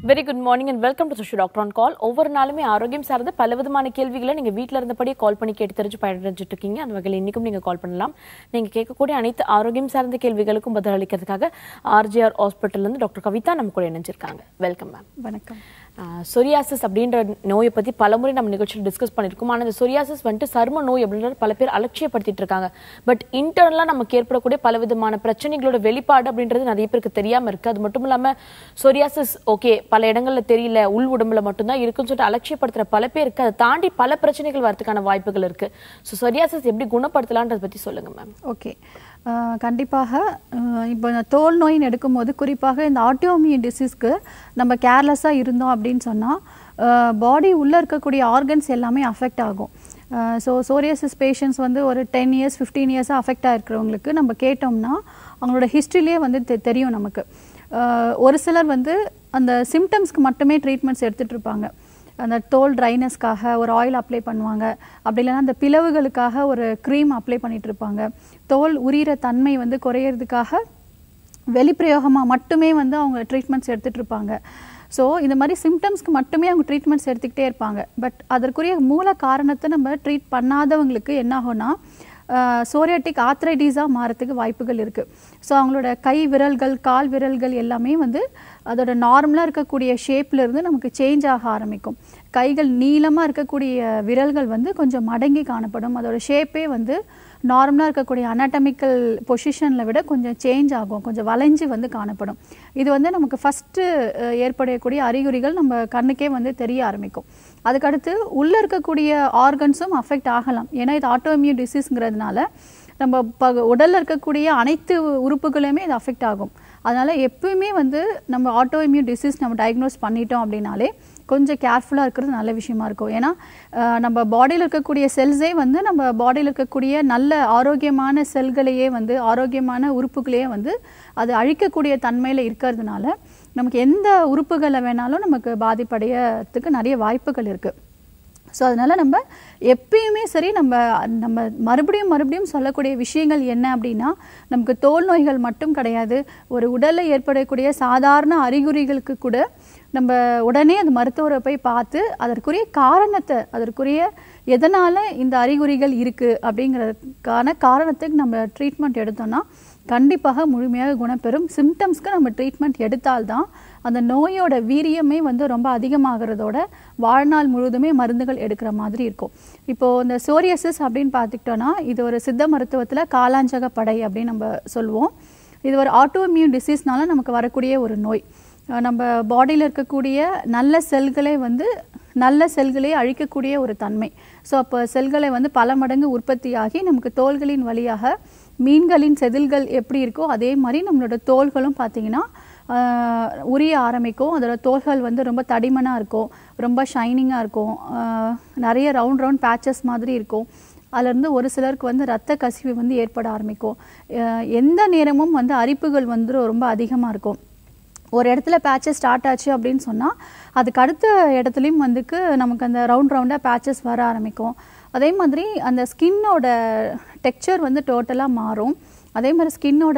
Very good morning and welcome to Sushi doctor on call ஒவ்வொரு நாளுமே ஆரோக்கியம் சார்ந்த பல விதமான கேள்விகளை நீங்க வீட்ல இருந்தபடியே கால் பண்ணி கேட்டு தெரிஞ்சு பயனடைஞ்சிட்டு இருக்கீங்க அந்த வகையில் இன்னைக்கும் நீங்க கால் பண்ணலாம் நீங்க கேட்கக்கூடிய அனைத்து ஆரோக்கியம் சார்ந்த கேள்விகளுக்கும் பதில் அளிக்கிறதுக்காக ஆர்ஜிஆர் ஹாஸ்பிட்டல்ல இருந்து டாக்டர் கவிதா நம்ம கூட இணைஞ்சிருக்காங்க வெல்கம் மேம் வணக்கம் சொரியாசிஸ் அப்படின்ற நோயை பத்தி பலமுறை நம்ம நிகழ்ச்சியில் டிஸ்கஸ் பண்ணியிருக்கோம் ஆனால் இந்த சொரியாசிஸ் வந்துட்டு சர்ம நோய் அப்படின்றது பல பேர் அலட்சியப்படுத்திட்டு இருக்காங்க பட் இன்டர்னலாக நமக்கு ஏற்படக்கூடிய பல விதமான பிரச்சனைகளோட வெளிப்பாடு அப்படின்றது நிறைய பேருக்கு தெரியாம இருக்கு அது மட்டும் இல்லாம சொரியாசிஸ் ஓகே பல இடங்கள்ல தெரியல உள் உடம்புல மட்டும்தான் இருக்குன்னு சொல்லிட்டு அலட்சியப்படுத்துற பல பேருக்கு அதை தாண்டி பல பிரச்சனைகள் வரதுக்கான வாய்ப்புகள் இருக்கு ஸோ சொரியாசிஸ் எப்படி குணப்படுத்தலான்றதை பத்தி சொல்லுங்க மேம் ஓகே அஹ், கண்டிப்பாக அஹ், இப்போ இந்த தோல் நோயின்னு எடுக்கும்போது குறிப்பாக இந்த ஆட்டோமியன் டிசீஸ்க்கு நம்ம கேர்லெஸ்ஸாக இருந்தோம் அப்படின்னு சொன்னால் பாடி உள்ளே இருக்கக்கூடிய ஆர்கன்ஸ் எல்லாமே அஃபெக்ட் ஆகும் ஸோ சோரியாசிஸ் பேஷண்ட்ஸ் வந்து ஒரு டென் இயர்ஸ் ஃபிஃப்டீன் இயர்ஸாக அஃபெக்ட் ஆகிருக்கிறவங்களுக்கு நம்ம கேட்டோம்னா அவங்களோட ஹிஸ்ட்ரியிலே வந்து தெ- தெரியும் நமக்கு அஹ், ஒரு சிலர் வந்து அந்த சிம்டம்ஸ்க்கு மட்டுமே ட்ரீட்மெண்ட்ஸ் எடுத்துகிட்டு இருப்பாங்க அந்த தோல் ட்ரைனஸ்க்காக ஒரு ஆயில் அப்ளை பண்ணுவாங்க அப்படி இல்லைன்னா அந்த பிளவுகளுக்காக ஒரு க்ரீம் அப்ளை பண்ணிட்டு இருப்பாங்க தோல் உரியிற தன்மை வந்து குறையிறதுக்காக வெளிப்பிரயோகமாக மட்டுமே வந்து அவங்க ட்ரீட்மெண்ட்ஸ் எடுத்துட்டு இருப்பாங்க ஸோ இந்த மாதிரி சிம்டம்ஸ்க்கு மட்டுமே அவங்க ட்ரீட்மெண்ட்ஸ் எடுத்துக்கிட்டே இருப்பாங்க பட் அதற்குரிய மூல காரணத்தை நம்ம ட்ரீட் பண்ணாதவங்களுக்கு என்ன ஆகும்னா சோரியாட்டிக் ஆத்ரைட்டிஸாக மாறத்துக்கு வாய்ப்புகள் இருக்குது ஸோ அவங்களோட கை விரல்கள் கால் விரல்கள் எல்லாமே வந்து அதோட நார்மலாக இருக்கக்கூடிய ஷேப்ல இருந்து நமக்கு சேஞ்ச் ஆக ஆரம்பிக்கும் கைகள் நீளமாக இருக்கக்கூடிய விரல்கள் வந்து கொஞ்சம் மடங்கி காணப்படும் அதோட ஷேப்பே வந்து நார்மலாக இருக்கக்கூடிய அனாட்டமிக்கல் பொசிஷனில் விட கொஞ்சம் சேஞ்ச் ஆகும் கொஞ்சம் வளைஞ்சு வந்து காணப்படும் இது வந்து நமக்கு ஃபஸ்ட்டு ஏற்படக்கூடிய அறிகுறிகள் நம்ம கண்ணுக்கே வந்து தெரிய ஆரம்பிக்கும் அதுக்கடுத்து உள்ளே இருக்கக்கூடிய ஆர்கன்ஸும் அஃபெக்ட் ஆகலாம் ஏன்னா இது ஆட்டோமியூன் டிசீஸ்ங்கிறதுனால நம்ம ப உடலில் இருக்கக்கூடிய அனைத்து உறுப்புகளுமே இது அஃபெக்ட் ஆகும் அதனால் எப்பவுமே வந்து நம்ம ஆட்டோஇம்யூன் டிசீஸ் நம்ம டயக்னோஸ் பண்ணிட்டோம் அப்படின்னாலே கொஞ்சம் கேர்ஃபுல்லாக இருக்கிறது நல்ல விஷயமா இருக்கும் ஏன்னா அஹ், நம்ம பாடியில் இருக்கக்கூடிய செல்ஸே வந்து நம்ம பாடியில் இருக்கக்கூடிய நல்ல ஆரோக்கியமான செல்களையே வந்து ஆரோக்கியமான உறுப்புகளையே வந்து அது அழிக்கக்கூடிய தன்மையில் இருக்கிறதுனால நமக்கு எந்த உறுப்புகளை வேணாலும் நமக்கு பாதிப்படையறதுக்கு நிறைய வாய்ப்புகள் இருக்குது ஸோ அதனால் நம்ம எப்பயுமே சரி நம்ம நம்ம மறுபடியும் மறுபடியும் சொல்லக்கூடிய விஷயங்கள் என்ன அப்படின்னா நமக்கு தோல் நோய்கள் மட்டும் கிடையாது ஒரு உடலில் ஏற்படக்கூடிய சாதாரண அறிகுறிகளுக்கு கூட நம்ம உடனே அந்த மருத்துவரை போய் பார்த்து அதற்குரிய காரணத்தை அதற்குரிய எதனால் இந்த அறிகுறிகள் இருக்குது அப்படிங்கிறதுக்கான காரணத்துக்கு நம்ம ட்ரீட்மெண்ட் எடுத்தோம்னா கண்டிப்பாக முழுமையாக குணப்பெறும் சிம்டம்ஸ்க்கு நம்ம ட்ரீட்மெண்ட் எடுத்தால்தான் அந்த நோயோட வீரியமே வந்து ரொம்ப அதிகமாகிறதோட வாழ்நாள் முழுவதுமே மருந்துகள் எடுக்கிற மாதிரி இருக்கும் இப்போது இந்த சோரியாசிஸ் அப்படின்னு பார்த்துக்கிட்டோன்னா இது ஒரு சித்த மருத்துவத்தில் காலாஞ்சக படை அப்படின்னு நம்ம சொல்லுவோம் இது ஒரு ஆட்டோமியூன் டிசீஸ்னால நமக்கு வரக்கூடிய ஒரு நோய் அஹ் நம்ம பாடியில் இருக்கக்கூடிய நல்ல செல்களை வந்து நல்ல செல்களை அழிக்கக்கூடிய ஒரு தன்மை ஸோ அப்போ செல்களை வந்து பல மடங்கு உற்பத்தியாகி நமக்கு தோள்களின் வழியாக மீன்களின் செதில்கள் எப்படி இருக்கோ அதே மாதிரி நம்மளோட தோள்களும் பார்த்தீங்கன்னா ஆஹ், உரிய ஆரம்பிக்கும் அதோட தோள்கள் வந்து ரொம்ப தடிமனாக இருக்கும் ரொம்ப ஷைனிங்காக இருக்கும் ஆஹ், நிறைய ரவுண்ட் ரவுண்ட் பேச்சஸ் மாதிரி இருக்கும் அதுலேருந்து ஒரு சிலருக்கு வந்து ரத்த கசிவு வந்து ஏற்பட ஆரம்பிக்கும் ஆஹ், எந்த நேரமும் வந்து அரிப்புகள் வந்து ரொம்ப அதிகமாக இருக்கும் ஒரு இடத்துல பேச்சஸ் ஸ்டார்ட் ஆச்சு அப்படின்னு சொன்னால் அதுக்கு அடுத்த இடத்துலையும் வந்துக்கு நமக்கு அந்த ரவுண்ட் ரவுண்டாக பேச்சஸ் வர ஆரம்பிக்கும் அதே மாதிரி அந்த ஸ்கின்னோட டெக்ஸ்சர் வந்து டோட்டலாக மாறும் அதே மாதிரி ஸ்கின்னோட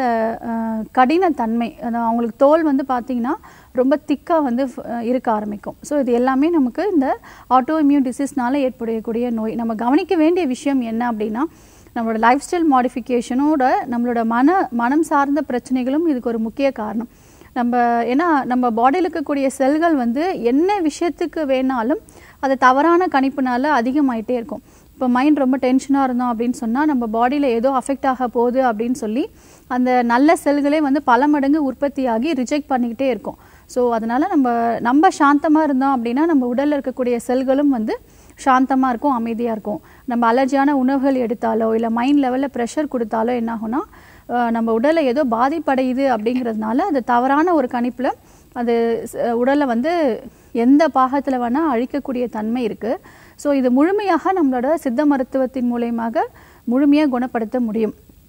கடினத்தன்மை அது அவங்களுக்கு தோல் வந்து பார்த்திங்கன்னா ரொம்ப திக்காக வந்து அஹ், இருக்க ஆரம்பிக்கும் ஸோ இது எல்லாமே நமக்கு இந்த ஆட்டோ இம்யூன் டிசீஸ்னால ஏற்படக்கூடிய நோய் நம்ம கவனிக்க வேண்டிய விஷயம் என்ன அப்படின்னா நம்மளோட லைஃப் ஸ்டைல் மாடிஃபிகேஷனோட நம்மளோட மன மனம் சார்ந்த பிரச்சனைகளும் இதுக்கு ஒரு முக்கிய காரணம் நம்ம ஏன்னா நம்ம பாடியில் இருக்கக்கூடிய செல்கள் வந்து என்ன விஷயத்துக்கு வேணாலும் அது தவறான கணிப்புனால அதிகமாயிட்டே இருக்கும் இப்போ மைண்ட் ரொம்ப டென்ஷனாக இருந்தோம் அப்படின்னு சொன்னால் நம்ம பாடியில் ஏதோ அஃபெக்ட் ஆக போகுது அப்படின்னு சொல்லி அந்த நல்ல செல்களே வந்து பல மடங்கு உற்பத்தியாகி ரிஜெக்ட் பண்ணிக்கிட்டே இருக்கும் ஸோ அதனால் நம்ம நம்ம சாந்தமாக இருந்தோம் அப்படின்னா நம்ம உடலில் இருக்கக்கூடிய செல்களும் வந்து சாந்தமாக இருக்கும் அமைதியாக இருக்கும் நம்ம அலர்ஜியான உணவுகள் எடுத்தாலோ இல்லை மைண்ட் லெவலில் ப்ரெஷர் கொடுத்தாலோ என்ன ஆகும்னா அஹ், நம்ம உடலை ஏதோ பாதிப்படையுது அப்படிங்கிறதுனால அது தவறான ஒரு கணிப்பில் அது உடலை வந்து எந்த பாகத்தில் வேணால் அழிக்கக்கூடிய தன்மை இருக்குது ஸோ இது முழுமையாக நம்மளோட சித்த மருத்துவத்தின் மூலயமாக முழுமையாக குணப்படுத்த முடியும்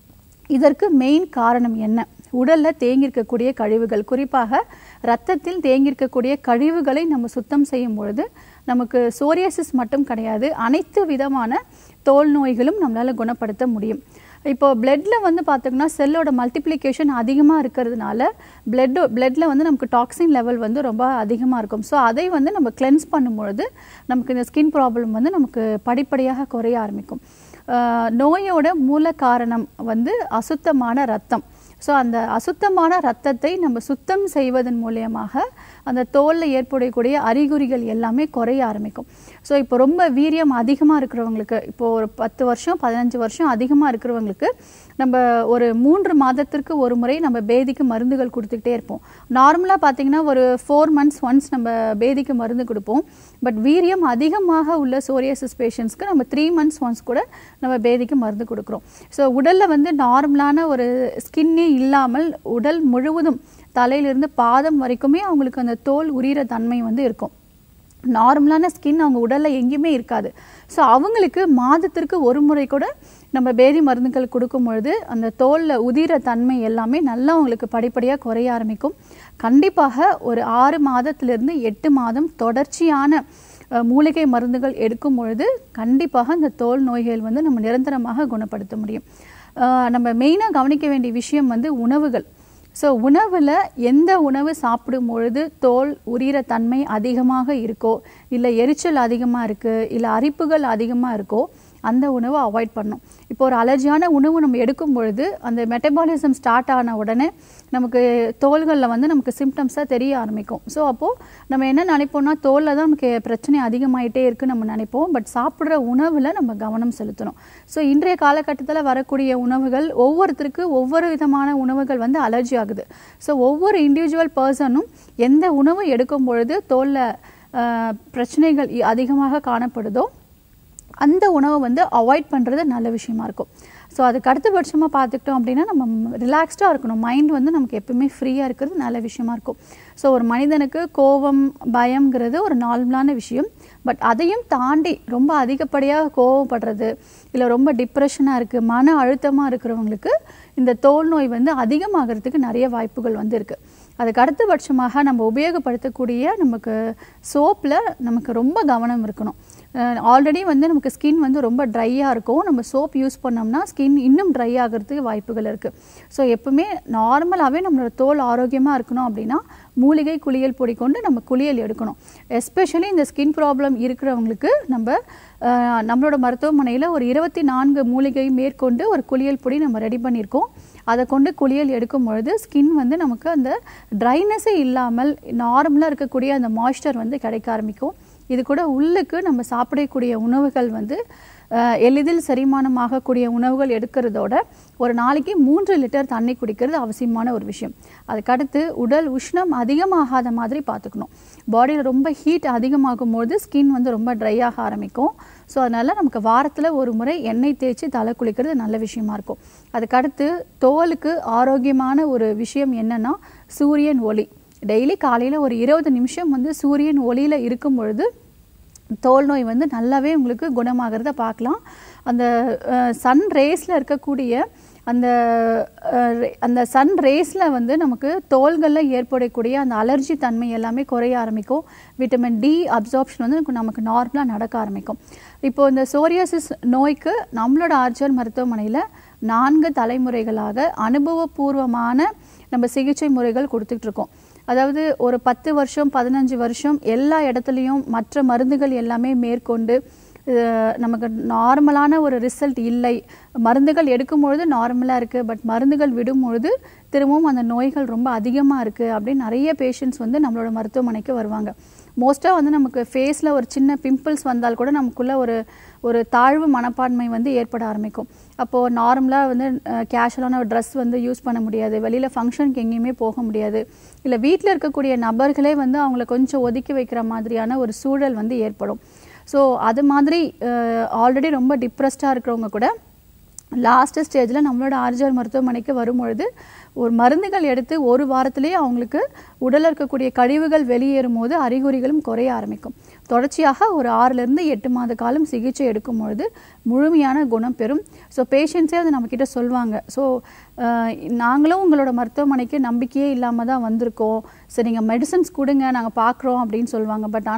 இதற்கு மெயின் காரணம் என்ன உடல்ல தேங்கியிருக்கக்கூடிய கழிவுகள் குறிப்பாக ரத்தத்தில் தேங்கியிருக்கக்கூடிய கழிவுகளை நம்ம சுத்தம் செய்யும் பொழுது நமக்கு சோரியாசிஸ் மட்டும் கிடையாது அனைத்து விதமான தோல் நோய்களும் நம்மளால குணப்படுத்த முடியும் இப்போ பிளட்ல வந்து பார்த்தோம்னா செல்லோட மல்டிப்ளிகேஷன் அதிகமாக இருக்கிறதுனால பிளட் பிளட்ல வந்து நமக்கு டாக்ஸின் லெவல் வந்து ரொம்ப அதிகமாக இருக்கும் ஸோ அதை வந்து நம்ம கிளென்ஸ் பண்ணும்பொழுது நமக்கு இந்த ஸ்கின் ப்ராப்ளம் வந்து நமக்கு படிப்படியாக குறைய ஆரம்பிக்கும் ஆஹ் நோயோட மூல காரணம் வந்து அசுத்தமான ரத்தம் ஸோ அந்த அசுத்தமான ரத்தத்தை நம்ம சுத்தம் செய்வதன் மூலியமாக அந்த தோலில் ஏற்படக்கூடிய அறிகுறிகள் எல்லாமே குறைய ஆரம்பிக்கும் ஸோ இப்போ ரொம்ப வீரியம் அதிகமாக இருக்கிறவங்களுக்கு இப்போ ஒரு பத்து வருஷம் பதினஞ்சு வருஷம் அதிகமாக இருக்கிறவங்களுக்கு நம்ம ஒரு மூன்று மாதத்திற்கு ஒரு முறை நம்ம பேதிக்கு மருந்துகள் கொடுத்துக்கிட்டே இருப்போம் நார்மலாக பார்த்தீங்கன்னா ஒரு ஃபோர் மந்த்ஸ் ஒன்ஸ் நம்ம பேதிக்கு மருந்து கொடுப்போம் பட் வீரியம் அதிகமாக உள்ள சோரியாசிஸ் பேஷண்ட்ஸ்க்கு நம்ம த்ரீ மந்த்ஸ் ஒன்ஸ் கூட நம்ம பேதிக்கு மருந்து கொடுக்குறோம் ஸோ உடலில் வந்து நார்மலான ஒரு ஸ்கின்னே இல்லாமல் உடல் முழுவதும் தலையிலிருந்து பாதம் வரைக்குமே அவங்களுக்கு அந்த தோல் உரிகிற தன்மை வந்து இருக்கும் நார்மலான ஸ்கின் அவங்க உடலில் எங்கேயுமே இருக்காது ஸோ அவங்களுக்கு மாதத்திற்கு ஒரு முறை கூட நம்ம பேதி மருந்துகள் கொடுக்கும் பொழுது அந்த தோலில் உதிர தன்மை எல்லாமே நல்லா அவங்களுக்கு படிப்படியாக குறைய ஆரம்பிக்கும் கண்டிப்பாக ஒரு ஆறு மாதத்திலிருந்து எட்டு மாதம் தொடர்ச்சியான அஹ், மூலிகை மருந்துகள் எடுக்கும் பொழுது கண்டிப்பாக இந்த தோல் நோய்கள் வந்து நம்ம நிரந்தரமாக குணப்படுத்த முடியும் அஹ், நம்ம மெயினாக கவனிக்க வேண்டிய விஷயம் வந்து உணவுகள் ஸோ உணவில் எந்த உணவு சாப்பிடும் பொழுது தோல் உரிகிற தன்மை அதிகமாக இருக்கோ இல்லை எரிச்சல் அதிகமாக இருக்குது இல்லை அரிப்புகள் அதிகமாக இருக்கோ அந்த உணவை அவாய்ட் பண்ணணும் இப்போ ஒரு அலர்ஜியான உணவு நம்ம எடுக்கும் பொழுது அந்த மெட்டபாலிசம் ஸ்டார்ட் ஆன உடனே நமக்கு தோள்களில் வந்து நமக்கு சிம்டம்ஸாக தெரிய ஆரம்பிக்கும் ஸோ அப்போது நம்ம என்ன நினைப்போம்னா தோலில் தான் நமக்கு பிரச்சனை அதிகமாயிட்டே இருக்குன்னு நம்ம நினைப்போம் பட் சாப்பிட்ற உணவில் நம்ம கவனம் செலுத்தணும் ஸோ இன்றைய காலகட்டத்தில் வரக்கூடிய உணவுகள் ஒவ்வொருத்தருக்கு ஒவ்வொரு விதமான உணவுகள் வந்து அலர்ஜி ஆகுது ஸோ ஒவ்வொரு இண்டிவிஜுவல் பர்சனும் எந்த உணவு எடுக்கும் பொழுது தோலில் பிரச்சனைகள் இ- அதிகமாக காணப்படுதோ அந்த உணவை வந்து அவாய்ட் பண்ணுறது நல்ல விஷயமா இருக்கும் ஸோ அதுக்கு அடுத்தபட்சமாக பார்த்துக்கிட்டோம் அப்படின்னா நம்ம ரிலாக்ஸ்டாக இருக்கணும் மைண்ட் வந்து நமக்கு எப்பவுமே ஃப்ரீயாக இருக்கிறது நல்ல விஷயமா இருக்கும் ஸோ ஒரு மனிதனுக்கு கோபம் பயம்ங்கிறது ஒரு நார்மலான விஷயம் பட் அதையும் தாண்டி ரொம்ப அதிகப்படியாக கோவப்படுறது இல்லை ரொம்ப டிப்ரெஷனாக இருக்குது மன அழுத்தமாக இருக்கிறவங்களுக்கு இந்த தோல் நோய் வந்து அதிகமாகிறதுக்கு நிறைய வாய்ப்புகள் வந்து இருக்குது அதுக்கு அடுத்தபட்சமாக நம்ம உபயோகப்படுத்தக்கூடிய நமக்கு சோப்பில் நமக்கு ரொம்ப கவனம் இருக்கணும் ஆல்ரெடி வந்து நமக்கு ஸ்கின் வந்து ரொம்ப ட்ரையாக இருக்கும் நம்ம சோப் யூஸ் பண்ணோம்னா ஸ்கின் இன்னும் ட்ரை ஆகிறதுக்கு வாய்ப்புகள் இருக்குது ஸோ எப்பவுமே நார்மலாகவே நம்மளோட தோல் ஆரோக்கியமாக இருக்கணும் அப்படின்னா மூலிகை குளியல் பொடி கொண்டு நம்ம குளியல் எடுக்கணும் எஸ்பெஷலி இந்த ஸ்கின் ப்ராப்ளம் இருக்கிறவங்களுக்கு நம்ம அஹ், நம்மளோட மருத்துவமனையில் ஒரு இருபத்தி நான்கு மூலிகை மேற்கொண்டு ஒரு குளியல் பொடி நம்ம ரெடி பண்ணியிருக்கோம் அதை கொண்டு குளியல் எடுக்கும் பொழுது ஸ்கின் வந்து நமக்கு அந்த ட்ரைனஸே இல்லாமல் நார்மலாக இருக்கக்கூடிய அந்த மாய்ஸ்சர் வந்து கிடைக்க ஆரம்பிக்கும் இது கூட உள்ளுக்கு நம்ம சாப்பிடக்கூடிய உணவுகள் வந்து அஹ், எளிதில் செரிமானமாகக்கூடிய உணவுகள் எடுக்கிறதோட ஒரு நாளைக்கு மூன்று லிட்டர் தண்ணி குடிக்கிறது அவசியமான ஒரு விஷயம் அதுக்கடுத்து உடல் உஷ்ணம் அதிகமாகாத மாதிரி பார்த்துக்கணும் பாடியில் ரொம்ப ஹீட் அதிகமாகும் போது ஸ்கின் வந்து ரொம்ப ட்ரை ஆக ஆரம்பிக்கும் ஸோ அதனால் நமக்கு வாரத்தில் ஒரு முறை எண்ணெய் தேய்ச்சி தலை குளிக்கிறது நல்ல விஷயமா இருக்கும் அதுக்கடுத்து தோலுக்கு ஆரோக்கியமான ஒரு விஷயம் என்னன்னா சூரியன் ஒளி டெய்லி காலையில் ஒரு இருபது நிமிஷம் வந்து சூரியன் ஒளியில் இருக்கும் பொழுது தோல் நோய் வந்து நல்லாவே உங்களுக்கு குணமாகிறத பார்க்கலாம் அந்த சன் ரேஸில் இருக்கக்கூடிய அந்த அஹ், ரே- அந்த சன் ரேஸில் வந்து நமக்கு தோள்களில் ஏற்படக்கூடிய அந்த அலர்ஜி தன்மை எல்லாமே குறைய ஆரம்பிக்கும் விட்டமின் டி அப்சார்ப்ஷன் வந்து நமக்கு- நமக்கு நார்மலாக நடக்க ஆரம்பிக்கும் இப்போ இந்த சோரியாசிஸ் நோய்க்கு நம்மளோட ஆர்ஜர் மருத்துவமனையில் நான்கு தலைமுறைகளாக அனுபவபூர்வமான நம்ம சிகிச்சை முறைகள் கொடுத்துட்டு இருக்கோம் அதாவது ஒரு பத்து வருஷம் பதினஞ்சு வருஷம் எல்லா இடத்துலையும் மற்ற மருந்துகள் எல்லாமே மேற்கொண்டு அஹ், நமக்கு நார்மலான ஒரு ரிசல்ட் இல்லை மருந்துகள் எடுக்கும் பொழுது நார்மலாக இருக்குது பட் மருந்துகள் விடும் பொழுது திரும்பவும் அந்த நோய்கள் ரொம்ப அதிகமாக இருக்குது அப்படின்னு நிறைய பேஷண்ட்ஸ் வந்து நம்மளோட மருத்துவமனைக்கு வருவாங்க மோஸ்ட்டாக வந்து நமக்கு ஃபேஸில் ஒரு சின்ன பிம்பிள்ஸ் வந்தால் கூட நமக்குள்ள ஒரு ஒரு தாழ்வு மனப்பான்மை வந்து ஏற்பட ஆரம்பிக்கும் அப்போது நார்மலாக வந்து கேஷுவலான ஒரு ட்ரெஸ் வந்து யூஸ் பண்ண முடியாது வெளியில் ஃபங்க்ஷனுக்கு எங்கேயுமே போக முடியாது இல்லை வீட்டில் இருக்கக்கூடிய நபர்களே வந்து அவங்கள கொஞ்சம் ஒதுக்கி வைக்கிற மாதிரியான ஒரு சூழல் வந்து ஏற்படும் ஸோ அது மாதிரி ஆல்ரெடி ரொம்ப டிப்ரெஸ்டாக இருக்கிறவங்க கூட லாஸ்ட் ஸ்டேஜில் நம்மளோட ஆர்ஜிஆர் மருத்துவமனைக்கு வரும்பொழுது ஒரு மருந்துகள் எடுத்து ஒரு வாரத்திலேயே அவங்களுக்கு உடலில் இருக்கக்கூடிய கழிவுகள் வெளியேறும் போது அறிகுறிகளும் குறைய ஆரம்பிக்கும் தொடர்ச்சியாக ஒரு ஆறிலிருந்து எட்டு மாத காலம் சிகிச்சை எடுக்கும் பொழுது முழுமையான குணம் பெறும் ஸோ பேஷண்ட்ஸே அதை நம்மக்கிட்ட சொல்லுவாங்க ஸோ நாங்களும் உங்களோட மருத்துவமனைக்கு நம்பிக்கையே இல்லாமல் தான் வந்திருக்கோம் சரி நீங்கள் மெடிசன்ஸ் கொடுங்க நாங்கள் பார்க்குறோம் அப்படின்னு சொல்லுவாங்க பட் ஆனால்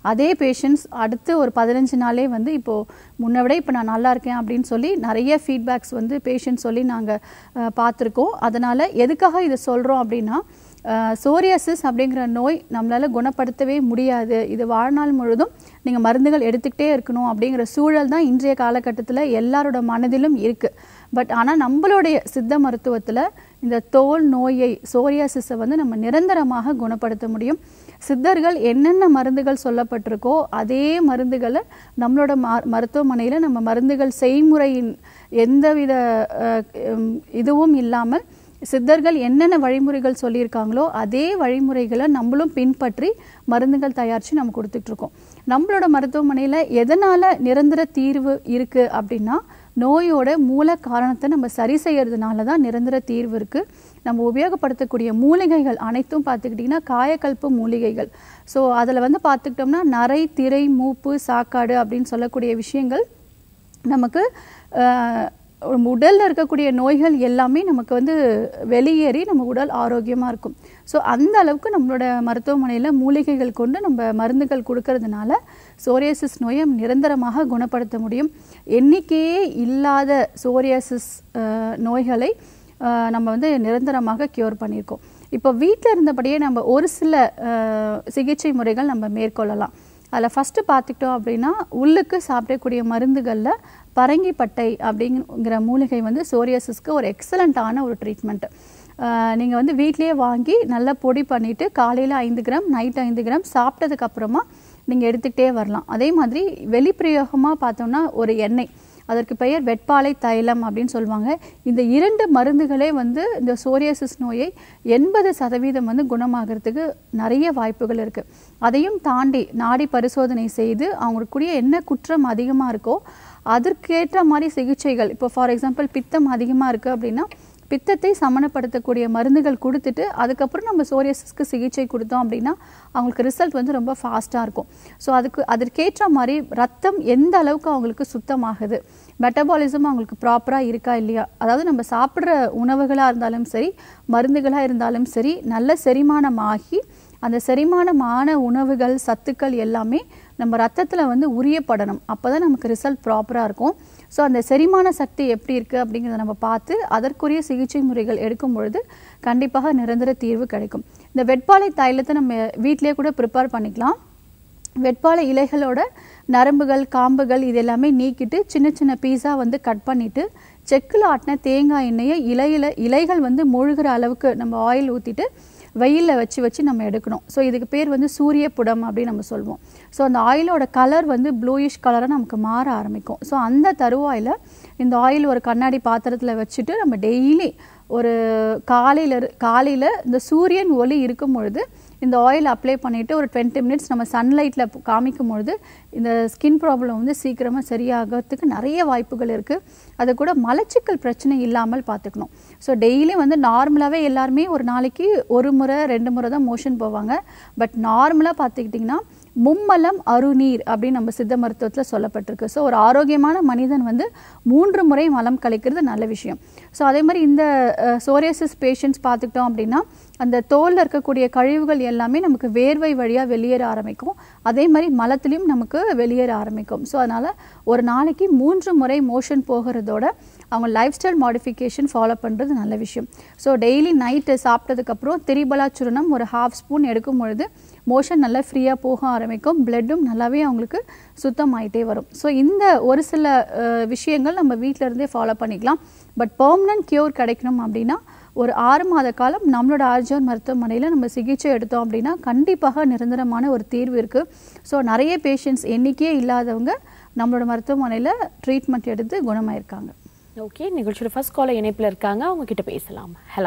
அதே பேஷண்ட்ஸ் அடுத்து ஒரு பதினஞ்சு நாளே வந்து இப்போது முன்னை விட இப்போ நான் நல்லா இருக்கேன் அப்படின்னு சொல்லி நிறைய ஃபீட்பேக்ஸ் வந்து பேஷண்ட் சொல்லி நாங்கள் பார்த்துருக்கோம் அதனால் எதுக்காக இதை சொல்கிறோம் அப்படின்னா சோரியாசிஸ் அப்படிங்கிற நோய் நம்மளால் குணப்படுத்தவே முடியாது இது வாழ்நாள் முழுதும் நீங்கள் மருந்துகள் எடுத்துக்கிட்டே இருக்கணும் அப்படிங்கிற சூழல் தான் இன்றைய காலகட்டத்தில் எல்லாரோட மனதிலும் இருக்குது பட் ஆனால் நம்மளுடைய சித்த மருத்துவத்தில் இந்த தோல் நோயை சோரியாசிஸை வந்து நம்ம நிரந்தரமாக குணப்படுத்த முடியும் சித்தர்கள் என்னென்ன மருந்துகள் சொல்லப்பட்டிருக்கோ அதே மருந்துகளை நம்மளோட ம மருத்துவமனையில் நம்ம மருந்துகள் செய்முறையின் எந்தவித அஹ், உம், இதுவும் இல்லாமல் சித்தர்கள் என்னென்ன வழிமுறைகள் சொல்லியிருக்காங்களோ அதே வழிமுறைகளை நம்மளும் பின்பற்றி மருந்துகள் தயாரித்து நம்ம கொடுத்துட்ருக்கோம் நம்மளோட மருத்துவமனையில் எதனால் நிரந்தர தீர்வு இருக்குது அப்படின்னா நோயோட மூல காரணத்தை நம்ம சரி செய்யறதுனால தான் நிரந்தர தீர்வு இருக்குது நம்ம உபயோகப்படுத்தக்கூடிய மூலிகைகள் அனைத்தும் பார்த்துக்கிட்டிங்கன்னா காயக்கல்பு மூலிகைகள் ஸோ அதில் வந்து பார்த்துக்கிட்டோம்னா நரை திரை மூப்பு சாக்காடு அப்படின்னு சொல்லக்கூடிய விஷயங்கள் நமக்கு அஹ், ஒரு உடல்ல இருக்கக்கூடிய நோய்கள் எல்லாமே நமக்கு வந்து வெளியேறி நம்ம உடல் ஆரோக்கியமாக இருக்கும் ஸோ அந்த அளவுக்கு நம்மளோட மருத்துவமனையில் மூலிகைகள் கொண்டு நம்ம மருந்துகள் கொடுக்கறதுனால சோரியாசிஸ் நோயை நிரந்தரமாக குணப்படுத்த முடியும் எண்ணிக்கையே இல்லாத சோரியாசிஸ் அஹ், நோய்களை அஹ், நம்ம வந்து நிரந்தரமாக க்யூர் பண்ணியிருக்கோம் இப்போ வீட்டில் இருந்தபடியே நம்ம ஒரு சில அஹ், சிகிச்சை முறைகள் நம்ம மேற்கொள்ளலாம் அதில் ஃபஸ்ட்டு பார்த்துக்கிட்டோம் அப்படின்னா உள்ளுக்கு சாப்பிடக்கூடிய மருந்துகளில் பரங்கிப்பட்டை அப்படிங்கிற மூலிகை வந்து சோரியாசிஸ்க்கு ஒரு எக்ஸலண்ட்டான ஒரு ட்ரீட்மெண்ட் நீங்கள் வந்து வீட்டிலேயே வாங்கி நல்லா பொடி பண்ணிவிட்டு காலையில் ஐந்து கிராம் நைட் ஐந்து கிராம் சாப்பிட்டதுக்கு அப்புறமா நீங்கள் எடுத்துக்கிட்டே வரலாம் அதே மாதிரி வெளிப்பிரயோகமாக பார்த்தோம்னா ஒரு எண்ணெய் அதற்கு பெயர் வெட்பாலை தைலம் அப்படின்னு சொல்லுவாங்க இந்த இரண்டு மருந்துகளே வந்து இந்த சோரியாசிஸ் நோயை எண்பது சதவீதம் வந்து குணமாகறதுக்கு நிறைய வாய்ப்புகள் இருக்குது அதையும் தாண்டி நாடி பரிசோதனை செய்து அவங்களுக்குரிய என்ன குற்றம் அதிகமாக இருக்கோ அதற்கேற்ற மாதிரி சிகிச்சைகள் இப்போ ஃபார் எக்ஸாம்பிள் பித்தம் அதிகமாக இருக்குது அப்படின்னா பித்தத்தை சமனப்படுத்தக்கூடிய மருந்துகள் கொடுத்துட்டு அதுக்கப்புறம் நம்ம சோரியாசிஸ்க்கு சிகிச்சை கொடுத்தோம் அப்படின்னா அவங்களுக்கு ரிசல்ட் வந்து ரொம்ப ஃபாஸ்ட்டாக இருக்கும் ஸோ அதுக்கு அதற்கேற்ற மாதிரி ரத்தம் எந்த அளவுக்கு அவங்களுக்கு சுத்தமாகுது மெட்டபாலிசம் அவங்களுக்கு ப்ராப்பராக இருக்கா இல்லையா அதாவது நம்ம சாப்பிட்ற உணவுகளாக இருந்தாலும் சரி மருந்துகளாக இருந்தாலும் சரி நல்ல செரிமானம் ஆகி அந்த செரிமானமான உணவுகள் சத்துக்கள் எல்லாமே நம்ம ரத்தத்தில் வந்து உரியப்படணும் அப்போ தான் நமக்கு ரிசல்ட் ப்ராப்பராக இருக்கும் ஸோ அந்த செரிமான சக்தி எப்படி இருக்குது அப்படிங்கிறத நம்ம பார்த்து அதற்குரிய சிகிச்சை முறைகள் எடுக்கும் பொழுது கண்டிப்பாக நிரந்தர தீர்வு கிடைக்கும் இந்த வெட்பாலை தைலத்தை நம்ம வீட்டிலேயே கூட ப்ரிப்பேர் பண்ணிக்கலாம் வெட்பாலை இலைகளோட நரம்புகள் காம்புகள் இது எல்லாமே நீக்கிட்டு சின்ன சின்ன பீஸாக வந்து கட் பண்ணிவிட்டு செக்கில் ஆட்டின தேங்காய் எண்ணெயை இலையில இலைகள் வந்து மூழ்கிற அளவுக்கு நம்ம ஆயில் ஊற்றிட்டு வெயிலில் வச்சு வச்சு நம்ம எடுக்கணும் ஸோ இதுக்கு பேர் வந்து சூரிய புடம் அப்படின்னு நம்ம சொல்லுவோம் ஸோ அந்த ஆயிலோட கலர் வந்து ப்ளூயிஷ் கலராக நமக்கு மாற ஆரம்பிக்கும் ஸோ அந்த தருவாயில் இந்த ஆயில் ஒரு கண்ணாடி பாத்திரத்தில் வச்சுட்டு நம்ம டெய்லி ஒரு காலையில் காலையில் இந்த சூரியன் ஒளி இருக்கும் பொழுது இந்த ஆயில் அப்ளை பண்ணிவிட்டு ஒரு டுவெண்ட்டி மினிட்ஸ் நம்ம சன்லைட்டில் காமிக்கும் பொழுது இந்த ஸ்கின் ப்ராப்ளம் வந்து சீக்கிரமாக சரியாகிறதுக்கு நிறைய வாய்ப்புகள் இருக்குது அது கூட மலச்சிக்கல் பிரச்சனை இல்லாமல் பார்த்துக்கணும் ஸோ டெய்லி வந்து நார்மலாகவே எல்லாருமே ஒரு நாளைக்கு ஒரு முறை ரெண்டு முறை தான் மோஷன் போவாங்க பட் நார்மலாக பார்த்துக்கிட்டிங்கன்னா மும்மலம் அருநீர் அப்படின்னு நம்ம சித்த மருத்துவத்தில் சொல்லப்பட்டிருக்கு ஸோ ஒரு ஆரோக்கியமான மனிதன் வந்து மூன்று முறை மலம் கழிக்கிறது நல்ல விஷயம் ஸோ அதே மாதிரி இந்த சோரியாசிஸ் பேஷண்ட்ஸ் பார்த்துக்கிட்டோம் அப்படின்னா அந்த தோலில் இருக்கக்கூடிய கழிவுகள் எல்லாமே நமக்கு வேர்வை வழியாக வெளியேற ஆரம்பிக்கும் அதே மாதிரி மலத்துலேயும் நமக்கு வெளியேற ஆரம்பிக்கும் ஸோ அதனால் ஒரு நாளைக்கு மூன்று முறை மோஷன் போகிறதோட அவங்க லைஃப் ஸ்டைல் மாடிஃபிகேஷன் ஃபாலோ பண்ணுறது நல்ல விஷயம் ஸோ டெய்லி நைட்டு சாப்பிட்டதுக்கப்புறம் திரிபலா சுரணம் ஒரு ஹாஃப் ஸ்பூன் எடுக்கும் பொழுது மோஷன் நல்லா ஃப்ரீயாக போக ஆரம்பிக்கும் பிளட்டும் நல்லாவே அவங்களுக்கு சுத்தமாயிட்டே வரும் ஸோ இந்த ஒரு சில அஹ், விஷயங்கள் நம்ம வீட்டில இருந்தே ஃபாலோ பண்ணிக்கலாம் பட் பெர்மனன்ட் கியூர் கிடைக்கணும் அப்படின்னா ஒரு ஆறு மாத காலம் நம்மளோட ஆர்ஜர் மருத்துவமனையில் நம்ம சிகிச்சை எடுத்தோம் அப்படின்னா கண்டிப்பாக நிரந்தரமான ஒரு தீர்வு இருக்குது ஸோ நிறைய பேஷண்ட்ஸ் எண்ணிக்கையே இல்லாதவங்க நம்மளோட மருத்துவமனையில் ட்ரீட்மெண்ட் எடுத்து குணமாயிருக்காங்க ஓகே நிகழ்ச்சியோட ஃபர்ஸ்ட் காலர் இணைப்புல இருக்காங்க அவங்க கிட்ட பேசலாம் ஹலோ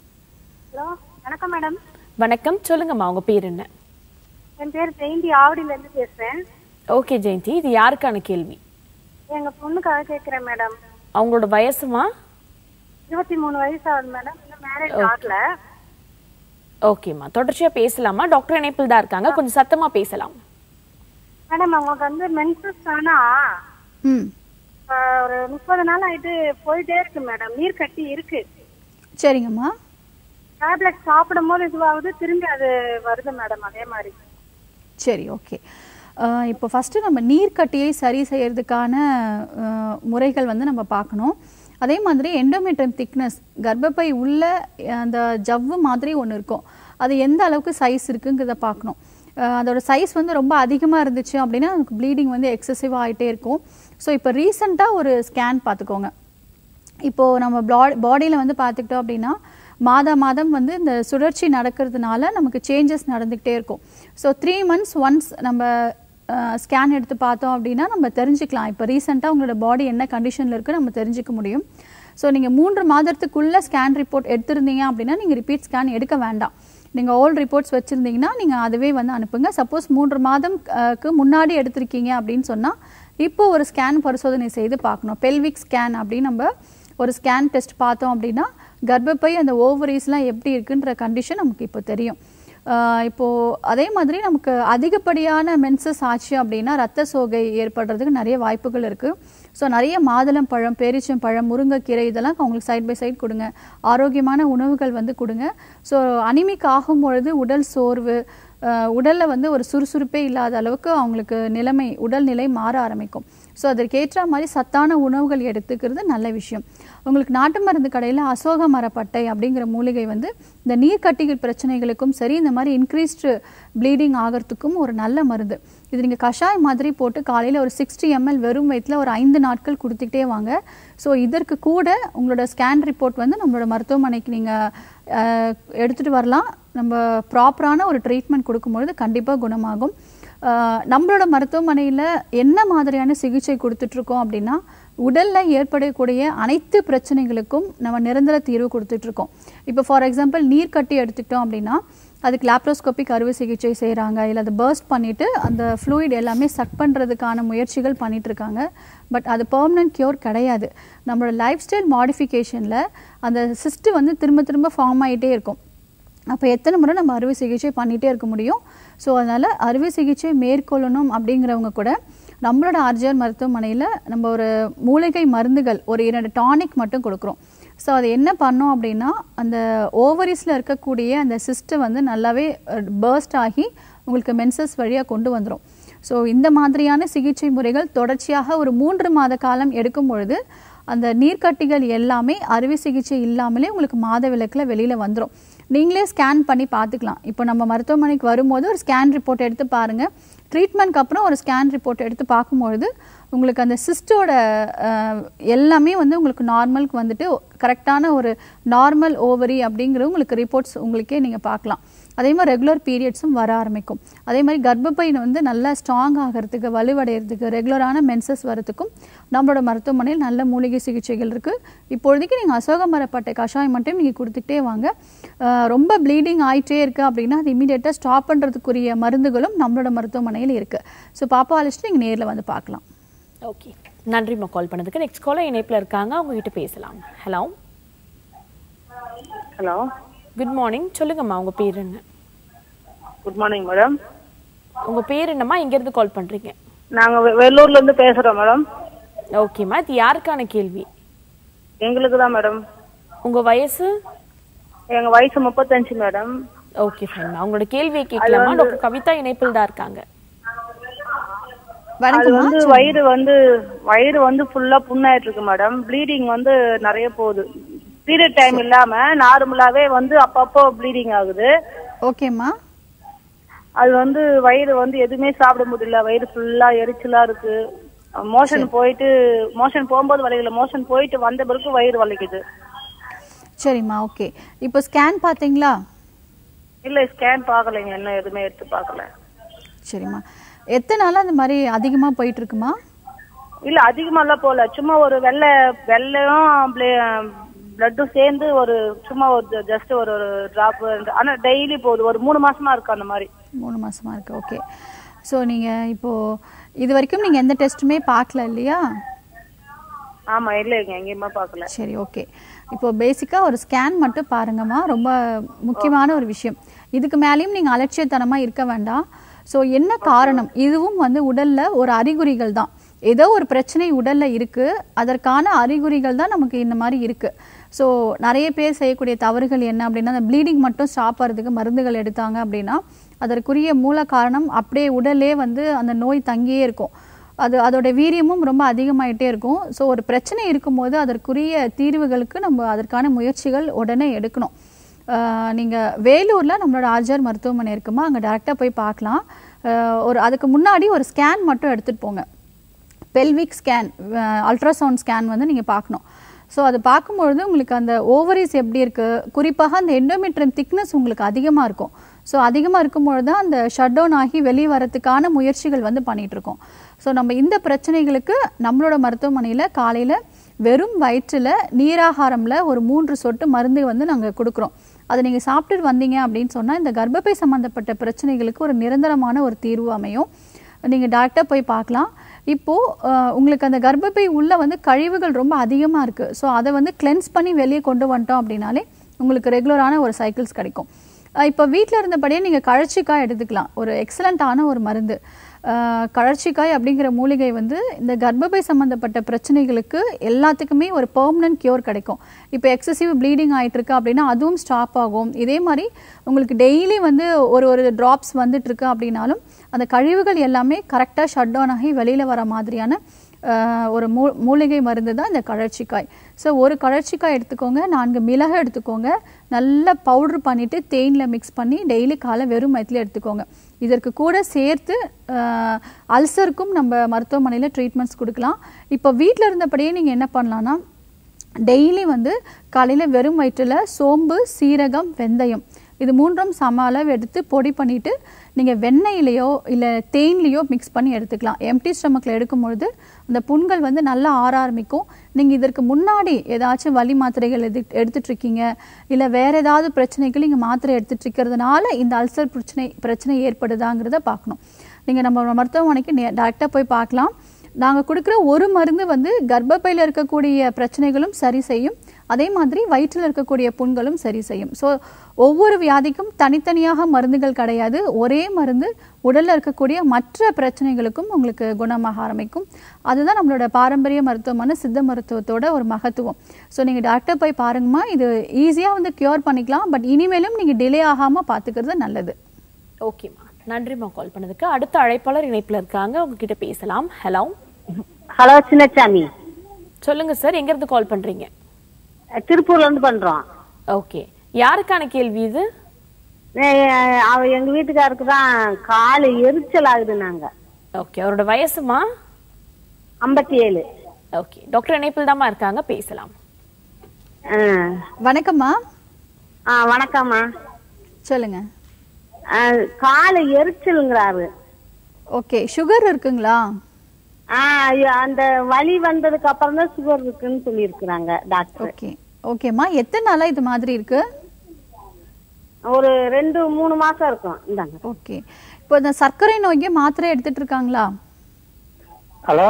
ஹலோ வணக்கம் மேடம் வணக்கம் சொல்லுங்கம்மா உங்க பேர் என்ன என் பேர் ஜெயந்தி ஆவடியில இருந்து பேசுறேன் ஓகே ஜெயந்தி இது யாருக்கான கேள்வி எங்க பொண்ணுக்காக கேக்குறேன் மேடம் அவங்களோட வயசுமா இருபத்தி மூணு வயசு ஆகுது மேடம் இன்னும் மேரேஜ் ஆகல ஓகேம்மா தொடர்ச்சியா பேசலாமா டாக்டர் இணைப்பில் தான் இருக்காங்க கொஞ்சம் சத்தமா பேசலாம் மேடம் அவங்களுக்கு வந்து மென்சஸ் ஆனா ம் ஆஹ், ஒரு முப்பது நாள் ஆயிட்டு போயிட்டே இருக்கு மேடம் நீர் கட்டி இருக்கு சரிங்கம்மா டேப்லெட் சாப்பிடும் போது இதுவாகுது திரும்பி அது வருது மேடம் அதே மாதிரி சரி ஓகே அஹ் இப்போ ஃபஸ்ட்டு நம்ம நீர்க்கட்டியை சரி செய்யறதுக்கான அஹ், முறைகள் வந்து நம்ம பார்க்கணும் அதே மாதிரி எண்டோமெட்ரியம் திக்னஸ் கர்ப்பப்பை உள்ள அந்த ஜவ்வு மாதிரி ஒன்று இருக்கும் அது எந்த அளவுக்கு சைஸ் இருக்குங்கிறத பார்க்கணும் அஹ் அதோட சைஸ் வந்து ரொம்ப அதிகமாக இருந்துச்சு அப்படின்னா நமக்கு ப்ளீடிங் வந்து எக்ஸசிவாக ஆகிட்டே இருக்கும் ஸோ இப்போ ரீசெண்டாக ஒரு ஸ்கேன் பார்த்துக்கோங்க இப்போது நம்ம பாடி பாடியில் வந்து பார்த்துக்கிட்டோம் அப்படின்னா மாதா மாதம் வந்து இந்த சுழற்சி நடக்கிறதுனால நமக்கு சேஞ்சஸ் நடந்துக்கிட்டே இருக்கும் ஸோ த்ரீ மந்த்ஸ் ஒன்ஸ் நம்ம ஸ்கேன் எடுத்து பார்த்தோம் அப்படின்னா நம்ம தெரிஞ்சுக்கலாம் இப்போ ரீசெண்டாக உங்களோட பாடி என்ன கண்டிஷனில் இருக்குது நம்ம தெரிஞ்சுக்க முடியும் ஸோ நீங்கள் மூன்று மாதத்துக்குள்ளே ஸ்கேன் ரிப்போர்ட் எடுத்திருந்தீங்க அப்படின்னா நீங்கள் ரிப்பீட் ஸ்கேன் எடுக்க வேண்டாம் நீங்கள் ஓல்ட் ரிப்போர்ட்ஸ் வச்சுருந்தீங்கன்னா நீங்கள் அதுவே வந்து அனுப்புங்க சப்போஸ் மூன்று மாதம்க்கு முன்னாடி எடுத்திருக்கீங்க அப்படின்னு சொன்னால் இப்போ ஒரு ஸ்கேன் பரிசோதனை செய்து பார்க்கணும் பெல்விக் ஸ்கேன் அப்படின்னு நம்ம ஒரு ஸ்கேன் டெஸ்ட் பார்த்தோம் அப்படின்னா கர்ப்பப்பை அந்த ஓவரீஸ்லாம் எப்படி இருக்குன்ற கண்டிஷன் நமக்கு இப்போ தெரியும் ஆஹ் இப்போ அதே மாதிரி நமக்கு அதிகப்படியான மென்சஸ் ஆச்சு அப்படின்னா ரத்த சோகை ஏற்படுறதுக்கு நிறைய வாய்ப்புகள் இருக்குது ஸோ நிறைய மாதுளம் பழம் பேரிச்சம் பழம் முருங்கைக்கீரை இதெல்லாம் அவங்களுக்கு சைட் பை சைட் கொடுங்க ஆரோக்கியமான உணவுகள் வந்து கொடுங்க ஸோ அனிமிக் ஆகும் பொழுது உடல் சோர்வு அஹ் உடல்ல வந்து ஒரு சுறுசுறுப்பே இல்லாத அளவுக்கு அவங்களுக்கு நிலைமை உடல்நிலை மாற ஆரம்பிக்கும் ஸோ அதற்கேற்ற மாதிரி சத்தான உணவுகள் எடுத்துக்கிறது நல்ல விஷயம் உங்களுக்கு நாட்டு மருந்து கடையில் அசோக மரப்பட்டை அப்படிங்கிற மூலிகை வந்து இந்த நீர்க்கட்டிகள் பிரச்சனைகளுக்கும் சரி இந்த மாதிரி இன்க்ரீஸ்டு ப்ளீடிங் ஆகிறதுக்கும் ஒரு நல்ல மருந்து இது நீங்கள் கஷாயம் மாதிரி போட்டு காலையில் ஒரு சிக்ஸ்டி எம்எல் வெறும் வயிற்றில் ஒரு ஐந்து நாட்கள் கொடுத்துக்கிட்டே வாங்க ஸோ இதற்கு கூட உங்களோட ஸ்கேன் ரிப்போர்ட் வந்து நம்மளோட மருத்துவமனைக்கு நீங்கள் எடுத்துகிட்டு வரலாம் நம்ம ப்ராப்பரான ஒரு ட்ரீட்மெண்ட் கொடுக்கும்பொழுது கண்டிப்பாக குணமாகும் ஆஹ் நம்மளோட மருத்துவமனையில் என்ன மாதிரியான சிகிச்சை கொடுத்துட்ருக்கோம் அப்படின்னா உடலில் ஏற்படக்கூடிய அனைத்து பிரச்சனைகளுக்கும் நம்ம நிரந்தர தீர்வு கொடுத்துட்ருக்கோம் இப்போ ஃபார் எக்ஸாம்பிள் நீர்க்கட்டி எடுத்துக்கிட்டோம் அப்படின்னா அதுக்கு லாப்ரோஸ்கோபிக் அறுவை சிகிச்சை செய்கிறாங்க இல்லை அதை பர்ஸ்ட் பண்ணிவிட்டு அந்த ஃப்ளூயிட் எல்லாமே சக் பண்ணுறதுக்கான முயற்சிகள் பண்ணிட்டு இருக்காங்க பட் அது பெர்மனன்ட் கியூர் கிடையாது நம்மளோட லைஃப் ஸ்டைல் மாடிஃபிகேஷனில் அந்த சிஸ்ட்டு வந்து திரும்ப திரும்ப ஃபார்ம் ஆகிட்டே இருக்கும் அப்போ எத்தனை முறை நம்ம அறுவை சிகிச்சை பண்ணிகிட்டே இருக்க முடியும் ஸோ அதனால் அறுவை சிகிச்சை மேற்கொள்ளணும் அப்படிங்கிறவங்க கூட நம்மளோட ஆர்ஜிஆர் மருத்துவமனையில் நம்ம ஒரு மூலிகை மருந்துகள் ஒரு இரண்டு டானிக் மட்டும் கொடுக்குறோம் ஸோ அது என்ன பண்ணோம் அப்படின்னா அந்த ஓவரிஸில் இருக்கக்கூடிய அந்த சிஸ்ட்டை வந்து நல்லாவே பர்ஸ்ட் ஆகி உங்களுக்கு மென்சஸ் வழியாக கொண்டு வந்துடும் ஸோ இந்த மாதிரியான சிகிச்சை முறைகள் தொடர்ச்சியாக ஒரு மூன்று மாத காலம் எடுக்கும் பொழுது அந்த நீர்க்கட்டிகள் எல்லாமே அறுவை சிகிச்சை இல்லாமலே உங்களுக்கு மாத விளக்கில் வெளியில் வந்துடும் நீங்களே ஸ்கேன் பண்ணி பார்த்துக்கலாம் இப்போ நம்ம மருத்துவமனைக்கு வரும்போது ஒரு ஸ்கேன் ரிப்போர்ட் எடுத்து பாருங்கள் ட்ரீட்மெண்ட்க்கு அப்புறம் ஒரு ஸ்கேன் ரிப்போர்ட் எடுத்து பார்க்கும்பொழுது உங்களுக்கு அந்த சிஸ்டோட எல்லாமே வந்து உங்களுக்கு நார்மலுக்கு வந்துட்டு கரெக்டான ஒரு நார்மல் ஓவரி அப்படிங்கிற உங்களுக்கு ரிப்போர்ட்ஸ் உங்களுக்கே நீங்கள் பார்க்கலாம் அதே மாதிரி ரெகுலர் பீரியட்ஸும் வர ஆரம்பிக்கும் அதே மாதிரி கர்ப்பப்பை வந்து நல்லா ஸ்ட்ராங் ஆகிறதுக்கு வலுவடைகிறதுக்கு ரெகுலரான மென்சஸ் வரதுக்கும் நம்மளோட மருத்துவமனையில் நல்ல மூலிகை சிகிச்சைகள் இருக்குது இப்பொழுதைக்கு நீங்கள் அசோக மரப்பட்டை கஷாயம் மட்டும் நீங்கள் கொடுத்துக்கிட்டே வாங்க அஹ் ரொம்ப ப்ளீடிங் ஆயிட்டே இருக்குது அப்படின்னா அது இமீடியட்டாக ஸ்டாப் பண்ணுறதுக்குரிய மருந்துகளும் நம்மளோட மருத்துவமனையில் இருக்குது ஸோ பாப்பா அழைச்சிட்டு நீங்கள் நேரில் வந்து பார்க்கலாம் ஓகே நன்றிம்மா கால் பண்ணதுக்கு நெக்ஸ்ட் காலர் இணைப்பில் இருக்காங்க அவங்க கிட்ட பேசலாம் ஹலோ ஹலோ குட் மார்னிங் சொல்லுங்கம்மா உங்க பேர் என்ன குட் மார்னிங் மேடம் உங்க பேர் என்னம்மா இங்க இருந்து கால் பண்றீங்க நாங்க வெ- வெள்ளூர்ல இருந்து பேசுறோம் மேடம் ஓகேம்மா இது யாருக்கான கேள்வி எங்களுக்கு தான் மேடம் உங்க வயசு எங்க வயசு முப்பத்தஞ்சு மேடம் ஓகே ஃபைன்மா உங்களோட கேள்வியை கேட்கலாமா டாக்டர் கவிதா இணைப்பில் தான் இருக்காங்க அது வணக்கம்மா வந்து வயிறு வந்து வயிறு வந்து ஃபுல்லா புண்ணாயிட்டு இருக்கு மேடம் ப்ளீடிங் வந்து நிறைய போகுது பீரியட் டைம் இல்லாம நார்மலாவே வந்து அப்பப்போ ப்ளீடிங் ஆகுது ஓகேம்மா அது வந்து வயிறு வந்து எதுவுமே சாப்பிட முடியல வயிறு ஃபுல்லா எரிச்சலா இருக்கு மோஷன் போயிட்டு மோஷன் போகும்போது வலிக்கல மோஷன் போயிட்டு வந்த பிறகு வயிறு வலிக்குது சரிம்மா ஓகே இப்போ ஸ்கேன் பார்த்தீங்களா இல்ல ஸ்கேன் பார்க்கலைங்க இன்னும் எதுவுமே எடுத்து பார்க்கல சரிம்மா எத்தனை நாளாக அந்த மாதிரி அதிகமாக போயிட்டு இருக்குமா இல்ல அதிகமாலாம் போல சும்மா ஒரு வெள்ளை வெள்ளையும் பிளட்டும் சேர்ந்து ஒரு சும்மா ஒரு ஜஸ்ட் ஒரு ஒரு டிராப் ஆனா டெய்லி போகுது ஒரு மூணு மாசமா இருக்கு அந்த மாதிரி மூணு மாசமா இருக்கு ஓகே ஸோ நீங்கள் இப்போது இது வரைக்கும் நீங்கள் எந்த டெஸ்ட்டுமே பார்க்கல இல்லையா ஆமா இல்லைங்க எங்கேயுமே பார்க்கல சரி ஓகே இப்போ பேசிக்காக ஒரு ஸ்கேன் மட்டும் பாருங்கம்மா ரொம்ப முக்கியமான ஒரு விஷயம் இதுக்கு மேலேயும் நீங்கள் அலட்சியத்தனமாக இருக்க வேண்டாம் ஸோ என்ன காரணம் இதுவும் வந்து உடலில் ஒரு அறிகுறிகள் தான் ஏதோ ஒரு பிரச்சனை உடலில் இருக்குது அதற்கான அறிகுறிகள் தான் நமக்கு இந்த மாதிரி இருக்குது ஸோ நிறைய பேர் செய்யக்கூடிய தவறுகள் என்ன அப்படின்னா அந்த ப்ளீடிங் மட்டும் ஸ்டாப் ஆகிறதுக்கு மருந்துகள் எடுத்தாங்க அப்படின்னா அதற்குரிய மூல காரணம் அப்படியே உடலே வந்து அந்த நோய் தங்கியே இருக்கும் அது அதோட வீரியமும் ரொம்ப அதிகமாயிட்டே இருக்கும் ஸோ ஒரு பிரச்சனை இருக்கும்போது அதற்குரிய தீர்வுகளுக்கு நம்ம அதற்கான முயற்சிகள் உடனே எடுக்கணும் ஆஹ் நீங்க வேலூர்ல நம்மளோட ஆர்ஜர் மருத்துவமனை இருக்குமா அங்க டேரெக்டாக போய் பார்க்கலாம் ஆஹ் ஒரு அதுக்கு முன்னாடி ஒரு ஸ்கேன் மட்டும் எடுத்துட்டு போங்க பெல்விக் ஸ்கேன் அல்ட்ராசவுண்ட் ஸ்கேன் வந்து நீங்கள் பார்க்கணும் ஸோ அது பார்க்கும்பொழுது உங்களுக்கு அந்த ஓவரிஸ் எப்படி இருக்குது குறிப்பாக அந்த எண்டோமெட்ரியம் திக்னஸ் உங்களுக்கு அதிகமாக இருக்கும் ஸோ அதிகமாக இருக்கும்பொழுது தான் அந்த ஷட் டவுன் ஆகி வெளியே வரதுக்கான முயற்சிகள் வந்து பண்ணிட்டு இருக்கோம் ஸோ நம்ம இந்த பிரச்சனைகளுக்கு நம்மளோட மருத்துவமனையில் காலையில் வெறும் வயிற்றில் நீராகாரம்ல ஒரு மூன்று சொட்டு மருந்து வந்து நாங்கள் கொடுக்குறோம் அதை நீங்கள் சாப்பிட்டுட்டு வந்தீங்க அப்படின்னு சொன்னால் இந்த கர்ப்பப்பை சம்மந்தப்பட்ட பிரச்சனைகளுக்கு ஒரு நிரந்தரமான ஒரு தீர்வு அமையும் நீங்கள் டேரெக்டாக போய் பார்க்கலாம் இப்போது உங்களுக்கு அந்த கர்ப்பப்பை உள்ள வந்து கழிவுகள் ரொம்ப அதிகமாக இருக்குது ஸோ அதை வந்து கிளென்ஸ் பண்ணி வெளியே கொண்டு வந்துட்டோம் அப்படின்னாலே உங்களுக்கு ரெகுலரான ஒரு சைக்கிள்ஸ் கிடைக்கும் அஹ் இப்போ வீட்டில் இருந்தபடியே நீங்கள் கழற்சிக்காய் எடுத்துக்கலாம் ஒரு எக்ஸலண்ட்டான ஒரு மருந்து அஹ் கழற்சிக்காய் அப்படிங்கிற மூலிகை வந்து இந்த கர்ப்பப்பை சம்மந்தப்பட்ட பிரச்சனைகளுக்கு எல்லாத்துக்குமே ஒரு பெர்மனன்ட் கியூர் கிடைக்கும் இப்போ எக்ஸசிவ் ப்ளீடிங் ஆயிட்டு இருக்கு அப்படின்னா அதுவும் ஸ்டாப் ஆகும் இதே மாதிரி உங்களுக்கு டெய்லி வந்து ஒரு ஒரு ட்ராப்ஸ் வந்துட்டு இருக்கு அப்படின்னாலும் அந்த கழிவுகள் எல்லாமே கரெக்டாக ஷட் டவுன் ஆகி வெளியில் வர மாதிரியான ஆஹ், ஒரு மூ மூலிகை மருந்து தான் இந்த கழற்சிக்காய் ஸோ ஒரு கழற்சிக்காய் எடுத்துக்கோங்க நான்கு மிளகு எடுத்துக்கோங்க நல்லா பவுடர் பண்ணிவிட்டு தேனில் மிக்ஸ் பண்ணி டெய்லி காலை வெறும் வயிற்றுல எடுத்துக்கோங்க இதற்கு கூட சேர்த்து ஆஹ், அல்சருக்கும் நம்ம மருத்துவமனையில் ட்ரீட்மெண்ட்ஸ் கொடுக்கலாம் இப்போ வீட்டில் இருந்தபடியே நீங்கள் என்ன பண்ணலான்னா டெய்லி வந்து காலையில் வெறும் வயிற்றில் சோம்பு சீரகம் வெந்தயம் இது மூன்றும் சம அளவு எடுத்து பொடி பண்ணிட்டு நீங்கள் வெண்ணெயிலையோ இல்லை தேன்லேயோ மிக்ஸ் பண்ணி எடுத்துக்கலாம் எம்டி ஸ்டமக்கில் எடுக்கும்பொழுது அந்த புண்கள் வந்து நல்லா ஆற ஆரம்பிக்கும் நீங்கள் இதற்கு முன்னாடி ஏதாச்சும் வலி மாத்திரைகள் எது எடுத்துட்டு இருக்கீங்க இல்லை வேற ஏதாவது பிரச்சனைகள் நீங்கள் மாத்திரை எடுத்துட்டு இருக்கிறதுனால இந்த அல்சர் பிரச்சனை பிரச்சனை ஏற்படுதாங்கிறத பார்க்கணும் நீங்கள் நம்ம மருத்துவமனைக்கு டேரெக்டாக போய் பார்க்கலாம் நாங்கள் கொடுக்குற ஒரு மருந்து வந்து கர்ப்பப்பையில் இருக்கக்கூடிய பிரச்சனைகளும் சரி செய்யும் அதே மாதிரி வயிற்றில் இருக்கக்கூடிய புண்களும் சரி செய்யும் ஸோ ஒவ்வொரு வியாதிக்கும் தனித்தனியாக மருந்துகள் கிடையாது ஒரே மருந்து உடலில் இருக்கக்கூடிய மற்ற பிரச்சனைகளுக்கும் உங்களுக்கு குணமாக ஆரம்பிக்கும் அதுதான் நம்மளோட பாரம்பரிய மருத்துவமான சித்த மருத்துவத்தோட ஒரு மகத்துவம் ஸோ நீங்கள் டாக்டர் போய் பாருங்கம்மா இது ஈஸியாக வந்து க்யூர் பண்ணிக்கலாம் பட் இனிமேலும் நீங்கள் டிலே ஆகாமல் பார்த்துக்கிறது நல்லது ஓகேம்மா நன்றிம்மா கால் பண்ணதுக்கு அடுத்த அழைப்பாளர் இணைப்புல இருக்காங்க உங்ககிட்ட பேசலாம் ஹலோ ஹலோ சின்னசாமி சொல்லுங்க சார் எங்க இருந்து கால் பண்றீங்க திருப்பூர்ல இருந்து பண்றோம் ஓகே யாருக்கான கேள்வி இது அஹ் அவ எங்க வீட்டுக்காருக்கு தான் காலு எரிச்சல் ஆகுது நாங்க ஓகே அவரோட வயசுமா ஐம்பத்தி ஏழு ஓகே டாக்டர் இணைப்பில் தாம்மா இருக்காங்க பேசலாம் அஹ் வணக்கம்மா ஆ வணக்கம்மா சொல்லுங்க அஹ் காலு எரிச்சலுங்கிறாரு ஓகே சுகர் இருக்குங்களா ஆஹ் ஐயோ, அந்த வலி வந்ததுக்கு அப்புறம் தான் சுகர் இருக்குன்னு சொல்லியிருக்கிறாங்க டாக்டர் ஓகே ஓகேம்மா எத்தனை நாளா இது மாதிரி இருக்கு ஒரு ரெண்டு மூணு மாசம் இருக்கும் இந்தாங்க ஓகே இப்போ இந்த சர்க்கரை நோய்க்கு மாத்திரை எடுத்துட்டு இருக்காங்களா ஹலோ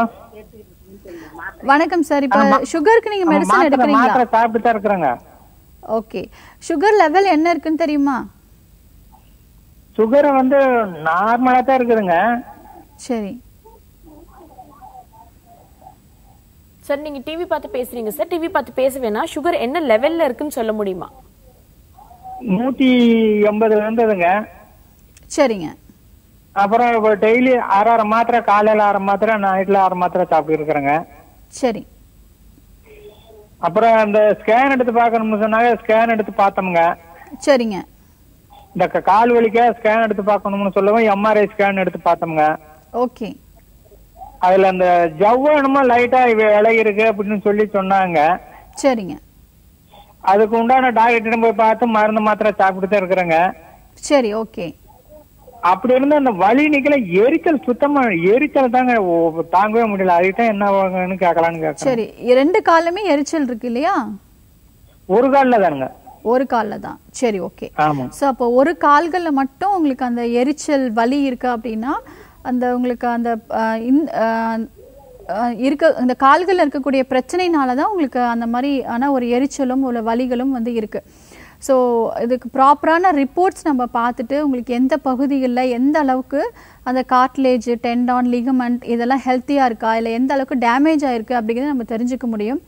வணக்கம் சார் இப்போ சுகருக்கு நீங்க மெடிசன் மாத்திரை எடுக்கிறீங்களா மாத்திரை சாப்பிட்டு தான் இருக்கிறேங்க ஓகே சுகர் லெவல் என்ன இருக்குன்னு தெரியுமா சுகர் வந்து நார்மலா தான் இருக்குதுங்க சரி சார் நீங்க டிவி பார்த்து பேசுறீங்க சார் டிவி பார்த்து பேச வேணாம் சுகர் என்ன லெவல்ல இருக்குன்னு சொல்ல முடியுமா நூத்தி எண்பது இருந்ததுங்க சரிங்க அப்புறம் இப்போ டெய்லி அரை அரை மாத்திரை காலையில அரை மாத்திரை நைட்ல அரை மாத்திரை சாப்பிட்டு இருக்கிறேங்க சரி அப்புறம் அந்த ஸ்கேன் எடுத்து பார்க்கணும்னு சொன்னாங்க ஸ்கேன் எடுத்து பார்த்தோமுங்க சரிங்க இந்த க- கால் வலிக்க ஸ்கேன் எடுத்து பார்க்கணும்னு சொல்லவும் எம்ஆர்ஐ ஸ்கேன் எடுத்து பார்த்தோமுங்க ஓகே அதுல அந்த ஜவ்வு என்னமோ லைட்டா இலகி இருக்கு அப்படின்னு சொல்லி சொன்னாங்க சரிங்க அதுக்கு உண்டான டாக்டர் போய் பார்த்து மருந்து மாத்திரை சாப்பிட்டு தான் இருக்கிறேங்க சரி ஓகே அப்படி இருந்து அந்த வலி நிக்கல எரிச்சல் சுத்தமா எரிச்சல் தாங்க ஓ- தாங்கவே முடியல அதுக்கு தான் என்ன ஆகுன்னு கேட்கலான்னு கேட்கறேன் சரி ரெண்டு காலுமே எரிச்சல் இருக்கு இல்லையா ஒரு காலில் தானுங்க ஒரு காலில் தான் சரி ஓகே ஆமா ஸோ அப்போ ஒரு கால்களில் மட்டும் உங்களுக்கு அந்த எரிச்சல் வலி இருக்கு அப்படின்னா அந்த உங்களுக்கு அந்த அஹ், இந்த, அஹ், அஹ், இருக்க அந்த கால்களில் இருக்கக்கூடிய பிரச்சனைனால தான் உங்களுக்கு அந்த மாதிரி ஆன ஒரு எரிச்சலும் ஒரு வலிகளும் வந்து இருக்கு ஸோ இதுக்கு ப்ராப்பரான ரிப்போர்ட்ஸ் நம்ம பார்த்துட்டு உங்களுக்கு எந்த பகுதிகளில் எந்த அளவுக்கு அந்த கார்ட்லேஜ் டெண்டான் லிகமெண்ட் இதெல்லாம் ஹெல்த்தியாக இருக்கா இல்லை எந்த அளவுக்கு டேமேஜ் ஆயிருக்கு அப்படிங்கிறத நம்ம தெரிஞ்சுக்க முடியும்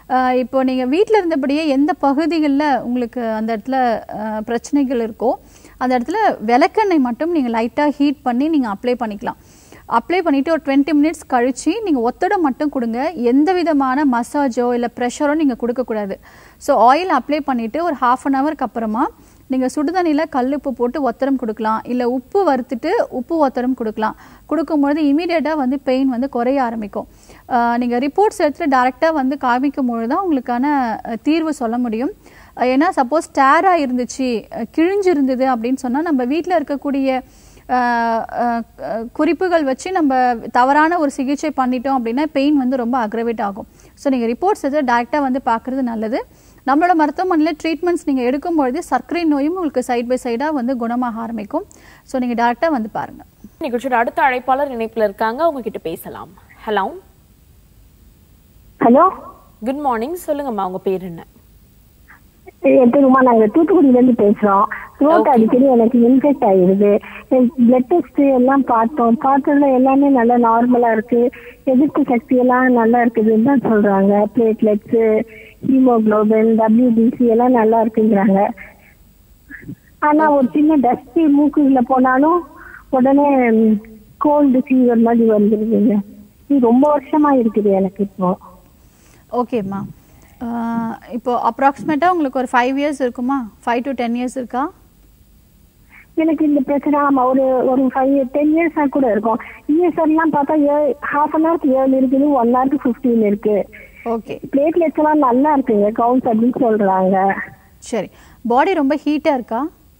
அஹ், இப்போ நீங்கள் வீட்டில் இருந்தபடியே எந்த பகுதிகளில் உங்களுக்கு அந்த இடத்துல அஹ், பிரச்சனைகள் இருக்கோ அந்த இடத்துல விளக்கெண்ணெய் மட்டும் நீங்கள் லைட்டாக ஹீட் பண்ணி நீங்கள் அப்ளை பண்ணிக்கலாம் அப்ளை பண்ணிவிட்டு ஒரு டுவெண்ட்டி மினிட்ஸ் கழித்து நீங்கள் ஒத்தடம் மட்டும் கொடுங்க எந்த விதமான மசாஜோ இல்லை ப்ரெஷரோ நீங்கள் கொடுக்கக்கூடாது ஸோ ஆயில் அப்ளை பண்ணிவிட்டு ஒரு ஹாஃப் அன் ஹவருக்கு அப்புறமா நீங்கள் சுடுதண்ணியில் கல்லுப்பு போட்டு ஒத்தரம் கொடுக்கலாம் இல்லை உப்பு வறுத்துட்டு உப்பு ஒத்தரம் கொடுக்கலாம் கொடுக்கும்பொழுது இமீடியட்டாக வந்து பெயின் வந்து குறைய ஆரம்பிக்கும் நீங்கள் ரிப்போர்ட்ஸ் எடுத்துகிட்டு டேரெக்டாக வந்து காமிக்கும் பொழுது தான் உங்களுக்கான அஹ், தீர்வு சொல்ல முடியும் அஹ், ஏன்னா சப்போஸ் டேராக இருந்துச்சு அஹ், கிழிஞ்சு இருந்தது அப்படின்னு சொன்னால் நம்ம வீட்டில் இருக்கக்கூடிய அஹ், அஹ், அஹ், குறிப்புகள் வச்சு நம்ம தவறான ஒரு சிகிச்சை பண்ணிட்டோம் அப்படின்னா பெயின் வந்து ரொம்ப அக்ரவேட் ஆகும் ஸோ நீங்கள் ரிப்போர்ட்ஸ் எது டேரெக்டாக வந்து பார்க்குறது நல்லது நம்மளோட மருத்துவமனையில் ட்ரீட்மெண்ட்ஸ் நீங்கள் எடுக்கும்பொழுது சர்க்கரை நோயும் உங்களுக்கு சைட் பை சைடாக வந்து குணமாக ஆரம்பிக்கும் ஸோ நீங்கள் டேரெக்டாக வந்து பாருங்கள் நிகழ்ச்சியோட அடுத்த அழைப்பாளர் இணைப்புல இருக்காங்க அவங்க கிட்ட பேசலாம் ஹலோ ஹலோ குட் மார்னிங் சொல்லுங்கம்மா உங்க பேர் என்ன எப்படிமா நாங்க தூத்துக்குடியில இருந்து பேசுறோம் த்ரோட் அடிக்கடி எனக்கு இன்ஃபெக்ட் ஆயிருது பிளட் டெஸ்ட் எல்லாம் பார்த்தோம் பார்த்ததுல எல்லாமே நல்லா நார்மலா இருக்கு எதிர்ப்பு சக்தி எல்லாம் நல்லா இருக்குதுன்னு தான் சொல்றாங்க பிளேட்லெட்ஸ் ஹீமோகுளோபின் டபிள்யூபிசி எல்லாம் நல்லா இருக்குங்கிறாங்க ஆனா ஒரு சின்ன டஸ்ட் மூக்குல போனாலும் உடனே கோல்டு ஃபீவர் மாதிரி வந்துருதுங்க இது ரொம்ப வருஷமா இருக்குது எனக்கு இப்போ ஓகேம்மா ஆஹ் இப்போ அப்ராக்சிமேட்டாக உங்களுக்கு ஒரு ஃபைவ் இயர்ஸ் இருக்குமா ஃபைவ் டு டென் இயர்ஸ் இருக்கா எனக்கு இந்த பிரச்சனை ஆமா ஒரு ஒரு ஃபைவ் டென் இயர்ஸா கூட இருக்கும் இஎஸ்ஆர் எல்லாம் பார்த்தா ஏழு ஹாஃப் அன் ஹவருக்கு ஏழு இருக்குது ஒன் ஹவருக்கு ஃபிஃப்டீன் இருக்கு ஓகே பிளேட்லெட்ஸ் எல்லாம் நல்லா இருக்குங்க கவுண்ட்ஸ் அப்படின்னு சொல்றாங்க சரி பாடி ரொம்ப ஹீட்டாக இருக்கா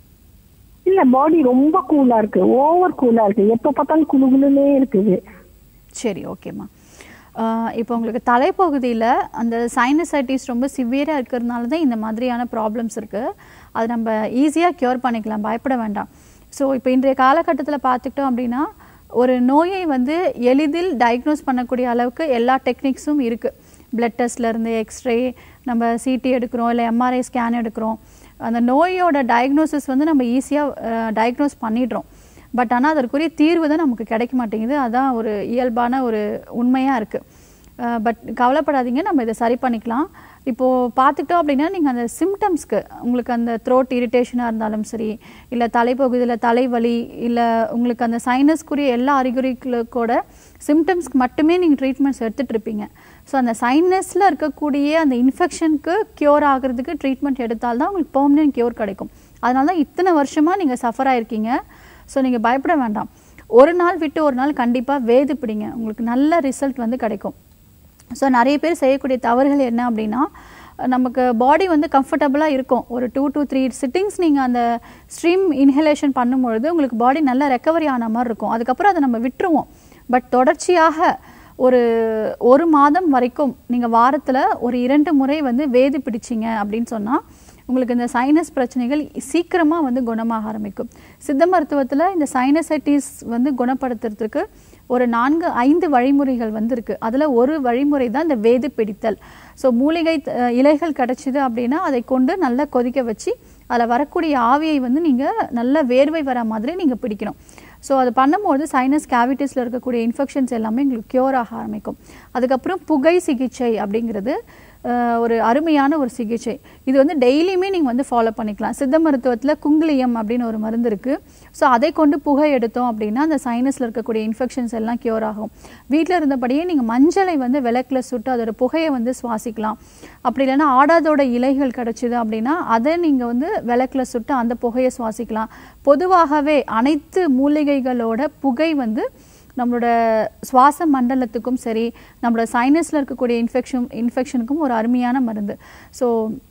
இல்ல பாடி ரொம்ப கூலா இருக்கு ஓவர் கூலா இருக்கு எப்ப பார்த்தாலும் குளு குளுன்னே இருக்குது சரி ஓகேம்மா ஆஹ் இப்போ உங்களுக்கு தலைப்பகுதியில் அந்த சைனசைட்டிஸ் ரொம்ப சிவியராக இருக்கிறதுனால தான் இந்த மாதிரியான ப்ராப்ளம்ஸ் இருக்குது அது நம்ம ஈஸியாக க்யூர் பண்ணிக்கலாம் பயப்பட வேண்டாம் ஸோ இப்போ இன்றைய காலகட்டத்தில் பார்த்துக்கிட்டோம் அப்படின்னா ஒரு நோயை வந்து எளிதில் டயக்னோஸ் பண்ணக்கூடிய அளவுக்கு எல்லா டெக்னிக்ஸும் இருக்குது பிளட் டெஸ்ட்லேருந்து எக்ஸ்ரே நம்ம சிடி எடுக்கிறோம் இல்லை எம்ஆர்ஐ ஸ்கேன் எடுக்கிறோம் அந்த நோயோட டயக்னோசிஸ் வந்து நம்ம ஈஸியாக டயக்னோஸ் பண்ணிடுறோம் பட் ஆனால் அதற்குரிய தீர்வு தான் நமக்கு கிடைக்க மாட்டேங்குது அதான் ஒரு இயல்பான ஒரு உண்மையாக இருக்குது பட் கவலைப்படாதீங்க நம்ம இதை சரி பண்ணிக்கலாம் இப்போது பார்த்துக்கிட்டோம் அப்படின்னா நீங்கள் அந்த சிம்டம்ஸ்க்கு உங்களுக்கு அந்த த்ரோட் இரிட்டேஷனாக இருந்தாலும் சரி இல்லை தலைப்பகுதியில் தலைவலி இல்லை உங்களுக்கு அந்த சைனஸ்க்குரிய எல்லா அறிகுறிகளுக்கோட சிம்டம்ஸ்க்கு மட்டுமே நீங்கள் ட்ரீட்மெண்ட்ஸ் எடுத்துகிட்டு இருப்பீங்க ஸோ அந்த சைனஸில் இருக்கக்கூடிய அந்த இன்ஃபெக்ஷனுக்கு க்யூர் ஆகிறதுக்கு ட்ரீட்மெண்ட் எடுத்தால்தான் உங்களுக்கு பெர்மனன்ட் க்யூர் கிடைக்கும் அதனால தான் இத்தனை வருஷமாக நீங்கள் சஃபர் ஆயிருக்கீங்க ஸோ நீங்கள் பயப்பட வேண்டாம் ஒரு நாள் விட்டு ஒரு நாள் கண்டிப்பாக வேது பிடிங்க உங்களுக்கு நல்ல ரிசல்ட் வந்து கிடைக்கும் ஸோ நிறைய பேர் செய்யக்கூடிய தவறுகள் என்ன அப்படின்னா நமக்கு பாடி வந்து கம்ஃபர்டபுளாக இருக்கும் ஒரு டூ to த்ரீ சிட்டிங்ஸ் நீங்கள் அந்த ஸ்ட்ரீம் இன்ஹலேஷன் பண்ணும்பொழுது உங்களுக்கு பாடி நல்லா ரெக்கவரி ஆன மாதிரி இருக்கும் அதுக்கப்புறம் அதை நம்ம விட்டுருவோம் பட் தொடர்ச்சியாக ஒரு ஒரு மாதம் வரைக்கும் நீங்கள் வாரத்தில் ஒரு இரண்டு முறை வந்து வேது பிடிச்சிங்க அப்படின்னு சொன்னால் உங்களுக்கு இந்த சைனஸ் பிரச்சனைகள் சீக்கிரமாக வந்து குணமாக ஆரம்பிக்கும் சித்த மருத்துவத்தில் இந்த சைனசைட்டிஸ் வந்து குணப்படுத்துறதுக்கு ஒரு நான்கு ஐந்து வழிமுறைகள் வந்து இருக்கு அதில் ஒரு வழிமுறை தான் இந்த வேது பிடித்தல் ஸோ மூலிகை அஹ், இலைகள் கிடச்சிது அப்படின்னா அதை கொண்டு நல்லா கொதிக்க வச்சு அதில் வரக்கூடிய ஆவியை வந்து நீங்கள் நல்ல வேர்வை வர மாதிரி நீங்கள் பிடிக்கணும் ஸோ அது பண்ணும்போது சைனஸ் கேவிட்டிஸில் இருக்கக்கூடிய இன்ஃபெக்ஷன்ஸ் எல்லாமே உங்களுக்கு க்யூர் ஆக ஆரம்பிக்கும் அதுக்கப்புறம் புகை சிகிச்சை அப்படிங்கிறது அஹ், ஒரு அருமையான ஒரு சிகிச்சை இது வந்து டெய்லியுமே நீங்கள் வந்து ஃபாலோ பண்ணிக்கலாம் சித்த மருத்துவத்தில் குங்குலியம் அப்படின்னு ஒரு மருந்து இருக்குது ஸோ அதை கொண்டு புகை எடுத்தோம் அப்படின்னா அந்த சைனஸில் இருக்கக்கூடிய இன்ஃபெக்ஷன்ஸ் எல்லாம் க்யூர் ஆகும் வீட்டில் இருந்தபடியே நீங்கள் மஞ்சளை வந்து விளக்கில் சுட்டு அதோட புகையை வந்து சுவாசிக்கலாம் அப்படி இல்லைன்னா ஆடாதோட இலைகள் கிடச்சிது அப்படின்னா அதை நீங்கள் வந்து விளக்கில் சுட்டு அந்த புகையை சுவாசிக்கலாம் பொதுவாகவே அனைத்து மூலிகைகளோட புகை வந்து நம்மளோட சுவாச மண்டலத்துக்கும் சரி நம்மளோட சைனஸில் இருக்கக்கூடிய இன்ஃபெக்ஷன் இன்ஃபெக்ஷனுக்கும் ஒரு அருமையான மருந்து ஸோ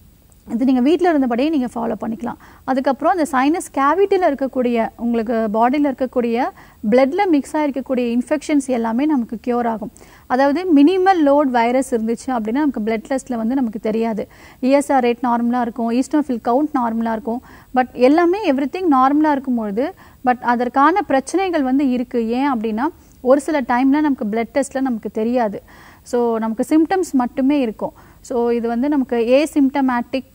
இது நீங்கள் வீட்டில் இருந்தபடியே நீங்கள் ஃபாலோ பண்ணிக்கலாம் அதுக்கப்புறம் அந்த சைனஸ் கேவிட்டியில் இருக்கக்கூடிய உங்களுக்கு பாடியில் இருக்கக்கூடிய பிளட்ல மிக்ஸ் ஆகிருக்கக்கூடிய இன்ஃபெக்ஷன்ஸ் எல்லாமே நமக்கு க்யூர் ஆகும் அதாவது மினிமல் லோட் வைரஸ் இருந்துச்சு அப்படின்னா நமக்கு பிளட் டெஸ்ட்டில் வந்து நமக்கு தெரியாது இஎஸ்ஆர் ரேட் நார்மலாக இருக்கும் ஈஸ்டோஃபில் கவுண்ட் நார்மலாக இருக்கும் பட் எல்லாமே எவ்ரி திங் நார்மலாக இருக்கும்பொழுது பட் அதற்கான பிரச்சனைகள் வந்து இருக்குது ஏன் அப்படின்னா ஒரு சில டைமில் நமக்கு பிளட் டெஸ்ட்டில் நமக்கு தெரியாது ஸோ நமக்கு சிம்டம்ஸ் மட்டுமே இருக்கும் ஸோ இது வந்து நமக்கு ஏ சிம்டமேட்டிக்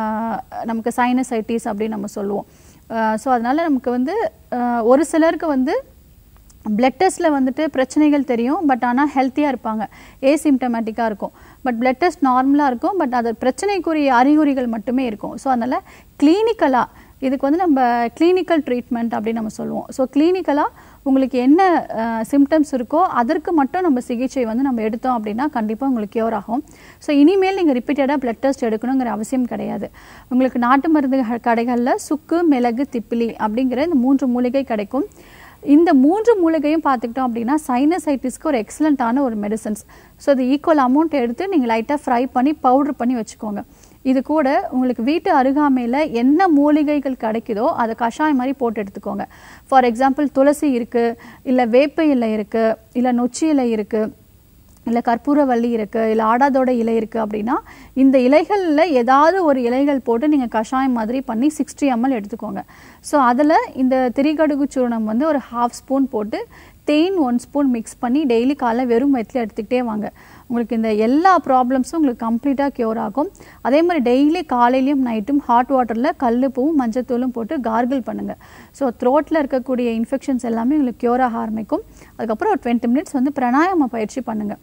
நமக்கு சைனசைட்டிஸ் அப்படின்னு நம்ம சொல்லுவோம் ஸோ அதனால் நமக்கு வந்து அஹ், ஒரு சிலருக்கு வந்து பிளட் டெஸ்ட்டில் வந்துட்டு பிரச்சனைகள் தெரியும் பட் ஆனால் ஹெல்த்தியாக இருப்பாங்க ஏசிம்டமேட்டிக்காக இருக்கும் பட் பிளட் டெஸ்ட் நார்மலாக இருக்கும் பட் அது பிரச்சனைக்குரிய அறிகுறிகள் மட்டுமே இருக்கும் ஸோ அதனால் கிளினிக்கலாக இதுக்கு வந்து நம்ம கிளினிக்கல் ட்ரீட்மெண்ட் அப்படின்னு நம்ம சொல்லுவோம் ஸோ கிளினிக்கலாக உங்களுக்கு என்ன சிம்டம்ஸ் இருக்கோ அதற்கு மட்டும் நம்ம சிகிச்சை வந்து நம்ம எடுத்தோம் அப்படின்னா கண்டிப்பாக உங்களுக்கு கியூர் ஆகும் ஸோ இனிமேல் நீங்கள் ரிப்பீட்டடாக பிளட் டெஸ்ட் எடுக்கணுங்கிற அவசியம் கிடையாது உங்களுக்கு நாட்டு மருந்து கடைகளில் சுக்கு மிளகு திப்பிலி அப்படிங்கிற இந்த மூன்று மூலிகை கிடைக்கும் இந்த மூன்று மூலிகையும் பார்த்துக்கிட்டோம் அப்படின்னா சைனசைட்டிஸ்க்கு ஒரு எக்ஸலண்ட்டான ஒரு மெடிசன்ஸ் ஸோ அது ஈக்குவல் அமௌண்ட் எடுத்து நீங்கள் லைட்டாக ஃப்ரை பண்ணி பவுடர் பண்ணி வச்சுக்கோங்க இது கூட உங்களுக்கு வீட்டு அருகாமையில் என்ன மூலிகைகள் கிடைக்குதோ அதை கஷாயம் மாதிரி போட்டு எடுத்துக்கோங்க ஃபார் எக்ஸாம்பிள் துளசி இருக்குது இல்லை வேப்ப இலை இருக்குது இல்லை நொச்சி இலை இருக்குது இல்லை கற்பூரவள்ளி இருக்குது இல்லை ஆடாதோட இலை இருக்குது அப்படின்னா இந்த இலைகளில் ஏதாவது ஒரு இலைகள் போட்டு நீங்கள் கஷாயம் மாதிரி பண்ணி சிக்ஸ்டி எம்எல் எடுத்துக்கோங்க ஸோ அதில் இந்த திரிகடுகு சூர்ணம் வந்து ஒரு ஹாஃப் ஸ்பூன் போட்டு தேன் ஒன் ஸ்பூன் மிக்ஸ் பண்ணி டெய்லி காலைல வெறும் வயிற்றில் எடுத்துக்கிட்டே வாங்க உங்களுக்கு இந்த எல்லா ப்ராப்ளம்ஸும் உங்களுக்கு கம்ப்ளீட்டாக க்யூர் ஆகும் அதே மாதிரி டெய்லி காலையிலையும் நைட்டும் ஹாட் வாட்டரில் கல்லுப்பூவும் மஞ்சத்தூளும் போட்டு கார்கிள் பண்ணுங்கள் ஸோ த்ரோட்டில் இருக்கக்கூடிய இன்ஃபெக்ஷன்ஸ் எல்லாமே உங்களுக்கு க்யூர் ஆக ஆரம்பிக்கும் அதுக்கப்புறம் ஒரு டுவெண்ட்டி மினிட்ஸ் வந்து பிராணாயாம பயிற்சி பண்ணுங்கள்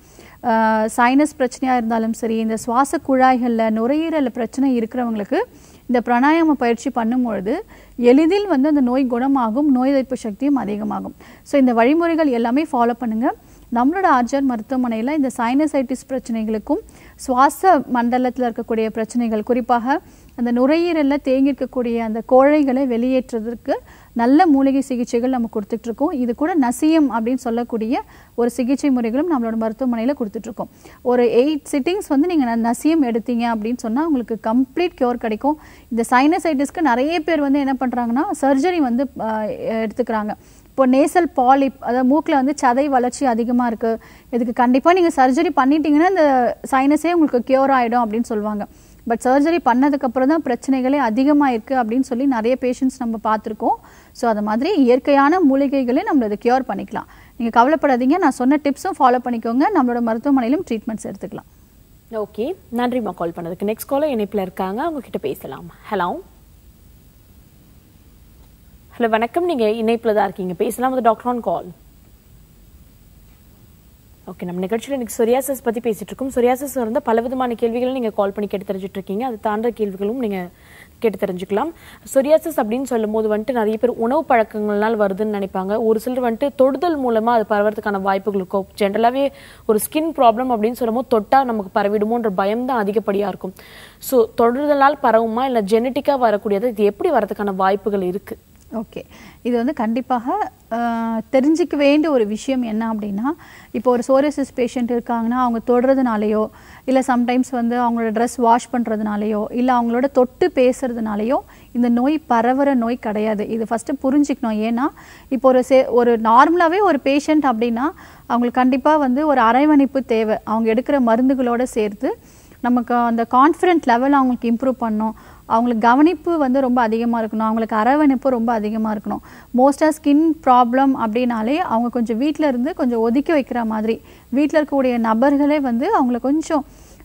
சைனஸ் பிரச்சனையாக இருந்தாலும் சரி இந்த சுவாச குழாய்களில் நுரையீரல் பிரச்சனை இருக்கிறவங்களுக்கு இந்த பிராணாயாம பயிற்சி பண்ணும்பொழுது எளிதில் வந்து அந்த நோய் குணமாகும் நோய் எதிர்ப்பு சக்தியும் அதிகமாகும் ஸோ இந்த வழிமுறைகள் எல்லாமே ஃபாலோ பண்ணுங்கள் நம்மளோட ஆர்ஜர் மருத்துவமனையில் இந்த சைனசைட்டிஸ் பிரச்சனைகளுக்கும் சுவாச மண்டலத்தில் இருக்கக்கூடிய பிரச்சனைகள் குறிப்பாக அந்த நுரையீரலில் தேங்கி இருக்கக்கூடிய அந்த கோழைகளை வெளியேற்றுவதற்கு நல்ல மூலிகை சிகிச்சைகள் நம்ம கொடுத்துட்ருக்கோம் இது கூட நசியம் அப்படின்னு சொல்லக்கூடிய ஒரு சிகிச்சை முறைகளும் நம்மளோட மருத்துவமனையில் கொடுத்துட்ருக்கோம் ஒரு எயிட் சிட்டிங்ஸ் வந்து நீங்கள் நசியம் எடுத்தீங்க அப்படின்னு சொன்னால் உங்களுக்கு கம்ப்ளீட் க்யூர் கிடைக்கும் இந்த சைனசைட்டிஸ்க்கு நிறைய பேர் வந்து என்ன பண்ணுறாங்கன்னா சர்ஜரி வந்து ஆஹ், எடுத்துக்கிறாங்க இப்போ நேசல் பாலிப் அதாவது மூக்கில் வந்து சதை வளர்ச்சி அதிகமாக இருக்குது இதுக்கு கண்டிப்பாக நீங்கள் சர்ஜரி பண்ணிட்டீங்கன்னா இந்த சைனஸே உங்களுக்கு க்யூர் ஆகிடும் அப்படின்னு சொல்லுவாங்க பட் சர்ஜரி பண்ணதுக்கப்புறம் தான் பிரச்சனைகளே அதிகமாக இருக்குது அப்படின்னு சொல்லி நிறைய பேஷண்ட்ஸ் நம்ம பார்த்துருக்கோம் ஸோ அது மாதிரி இயற்கையான மூலிகைகளே நம்ம இதை க்யூர் பண்ணிக்கலாம் நீங்கள் கவலைப்படாதீங்க நான் சொன்ன டிப்ஸும் ஃபாலோ பண்ணிக்கோங்க நம்மளோட மருத்துவமனையிலும் ட்ரீட்மெண்ட்ஸ் எடுத்துக்கலாம் ஓகே நன்றிம்மா கால் பண்ணதுக்கு நெக்ஸ்ட் காலர் இணைப்பில் இருக்காங்க அவங்க கிட்ட பேசலாம் ஹலோ ஹலோ வணக்கம் நீங்க இணைப்பில் தான் இருக்கீங்க பேசலாம் அது டாக்டர் ஆன் கால் ஓகே நம்ம நிகழ்ச்சியில் இன்னைக்கு சொரியாசஸ் பத்தி பேசிட்டு இருக்கோம் சொரியாசஸ் இருந்த பல விதமான கேள்விகளை நீங்க கால் பண்ணி கேட்டு தெரிஞ்சுட்டு இருக்கீங்க அது தாண்ட கேள்விகளும் நீங்க கேட்டு தெரிஞ்சுக்கலாம் சொரியாசஸ் அப்படின்னு சொல்லும் போது வந்துட்டு நிறைய பேர் உணவு பழக்கங்கள்னால் வருதுன்னு நினைப்பாங்க ஒரு சிலர் வந்துட்டு தொடுதல் மூலமா அது பரவறதுக்கான வாய்ப்புகள் இருக்கும் ஜென்ரலாகவே ஒரு ஸ்கின் ப்ராப்ளம் அப்படின்னு சொல்லும்போது தொட்டா நமக்கு பரவிடுமோன்ற பயம் தான் அதிகப்படியா இருக்கும் ஸோ தொடுதலால் பரவுமா இல்லை ஜெனட்டிக்காக வரக்கூடியது இது எப்படி வரதுக்கான வாய்ப்புகள் இருக்கு ஓகே இது வந்து கண்டிப்பாக ஆஹ், தெரிஞ்சுக்க வேண்டிய ஒரு விஷயம் என்ன அப்படின்னா இப்போ ஒரு சோரியாசிஸ் பேஷண்ட் இருக்காங்கன்னா அவங்க தொடுறதுனாலையோ இல்லை சம்டைம்ஸ் வந்து அவங்களோட ட்ரெஸ் வாஷ் பண்ணுறதுனாலையோ இல்லை அவங்களோட தொட்டு பேசுறதுனாலையோ இந்த நோய் பரவுற நோய் கிடையாது இது ஃபஸ்ட்டு புரிஞ்சுக்கணும் ஏன்னா இப்போ ஒரு சே ஒரு நார்மலாகவே ஒரு பேஷண்ட் அப்படின்னா அவங்களுக்கு கண்டிப்பாக வந்து ஒரு அரவணைப்பு தேவை அவங்க எடுக்கிற மருந்துகளோட சேர்த்து நமக்கு அந்த கான்ஃபிடென்ட் லெவல் அவங்களுக்கு இம்ப்ரூவ் பண்ணணும் அவங்களுக்கு கவனிப்பு வந்து ரொம்ப அதிகமாக இருக்கணும் அவங்களுக்கு அரவணைப்பு ரொம்ப அதிகமாக இருக்கணும் மோஸ்ட்டாக ஸ்கின் ப்ராப்ளம் அப்படின்னாலே அவங்க கொஞ்சம் வீட்டில் இருந்து கொஞ்சம் ஒதுக்கி வைக்கிற மாதிரி வீட்டில் இருக்கக்கூடிய நபர்களே வந்து அவங்கள கொஞ்சம்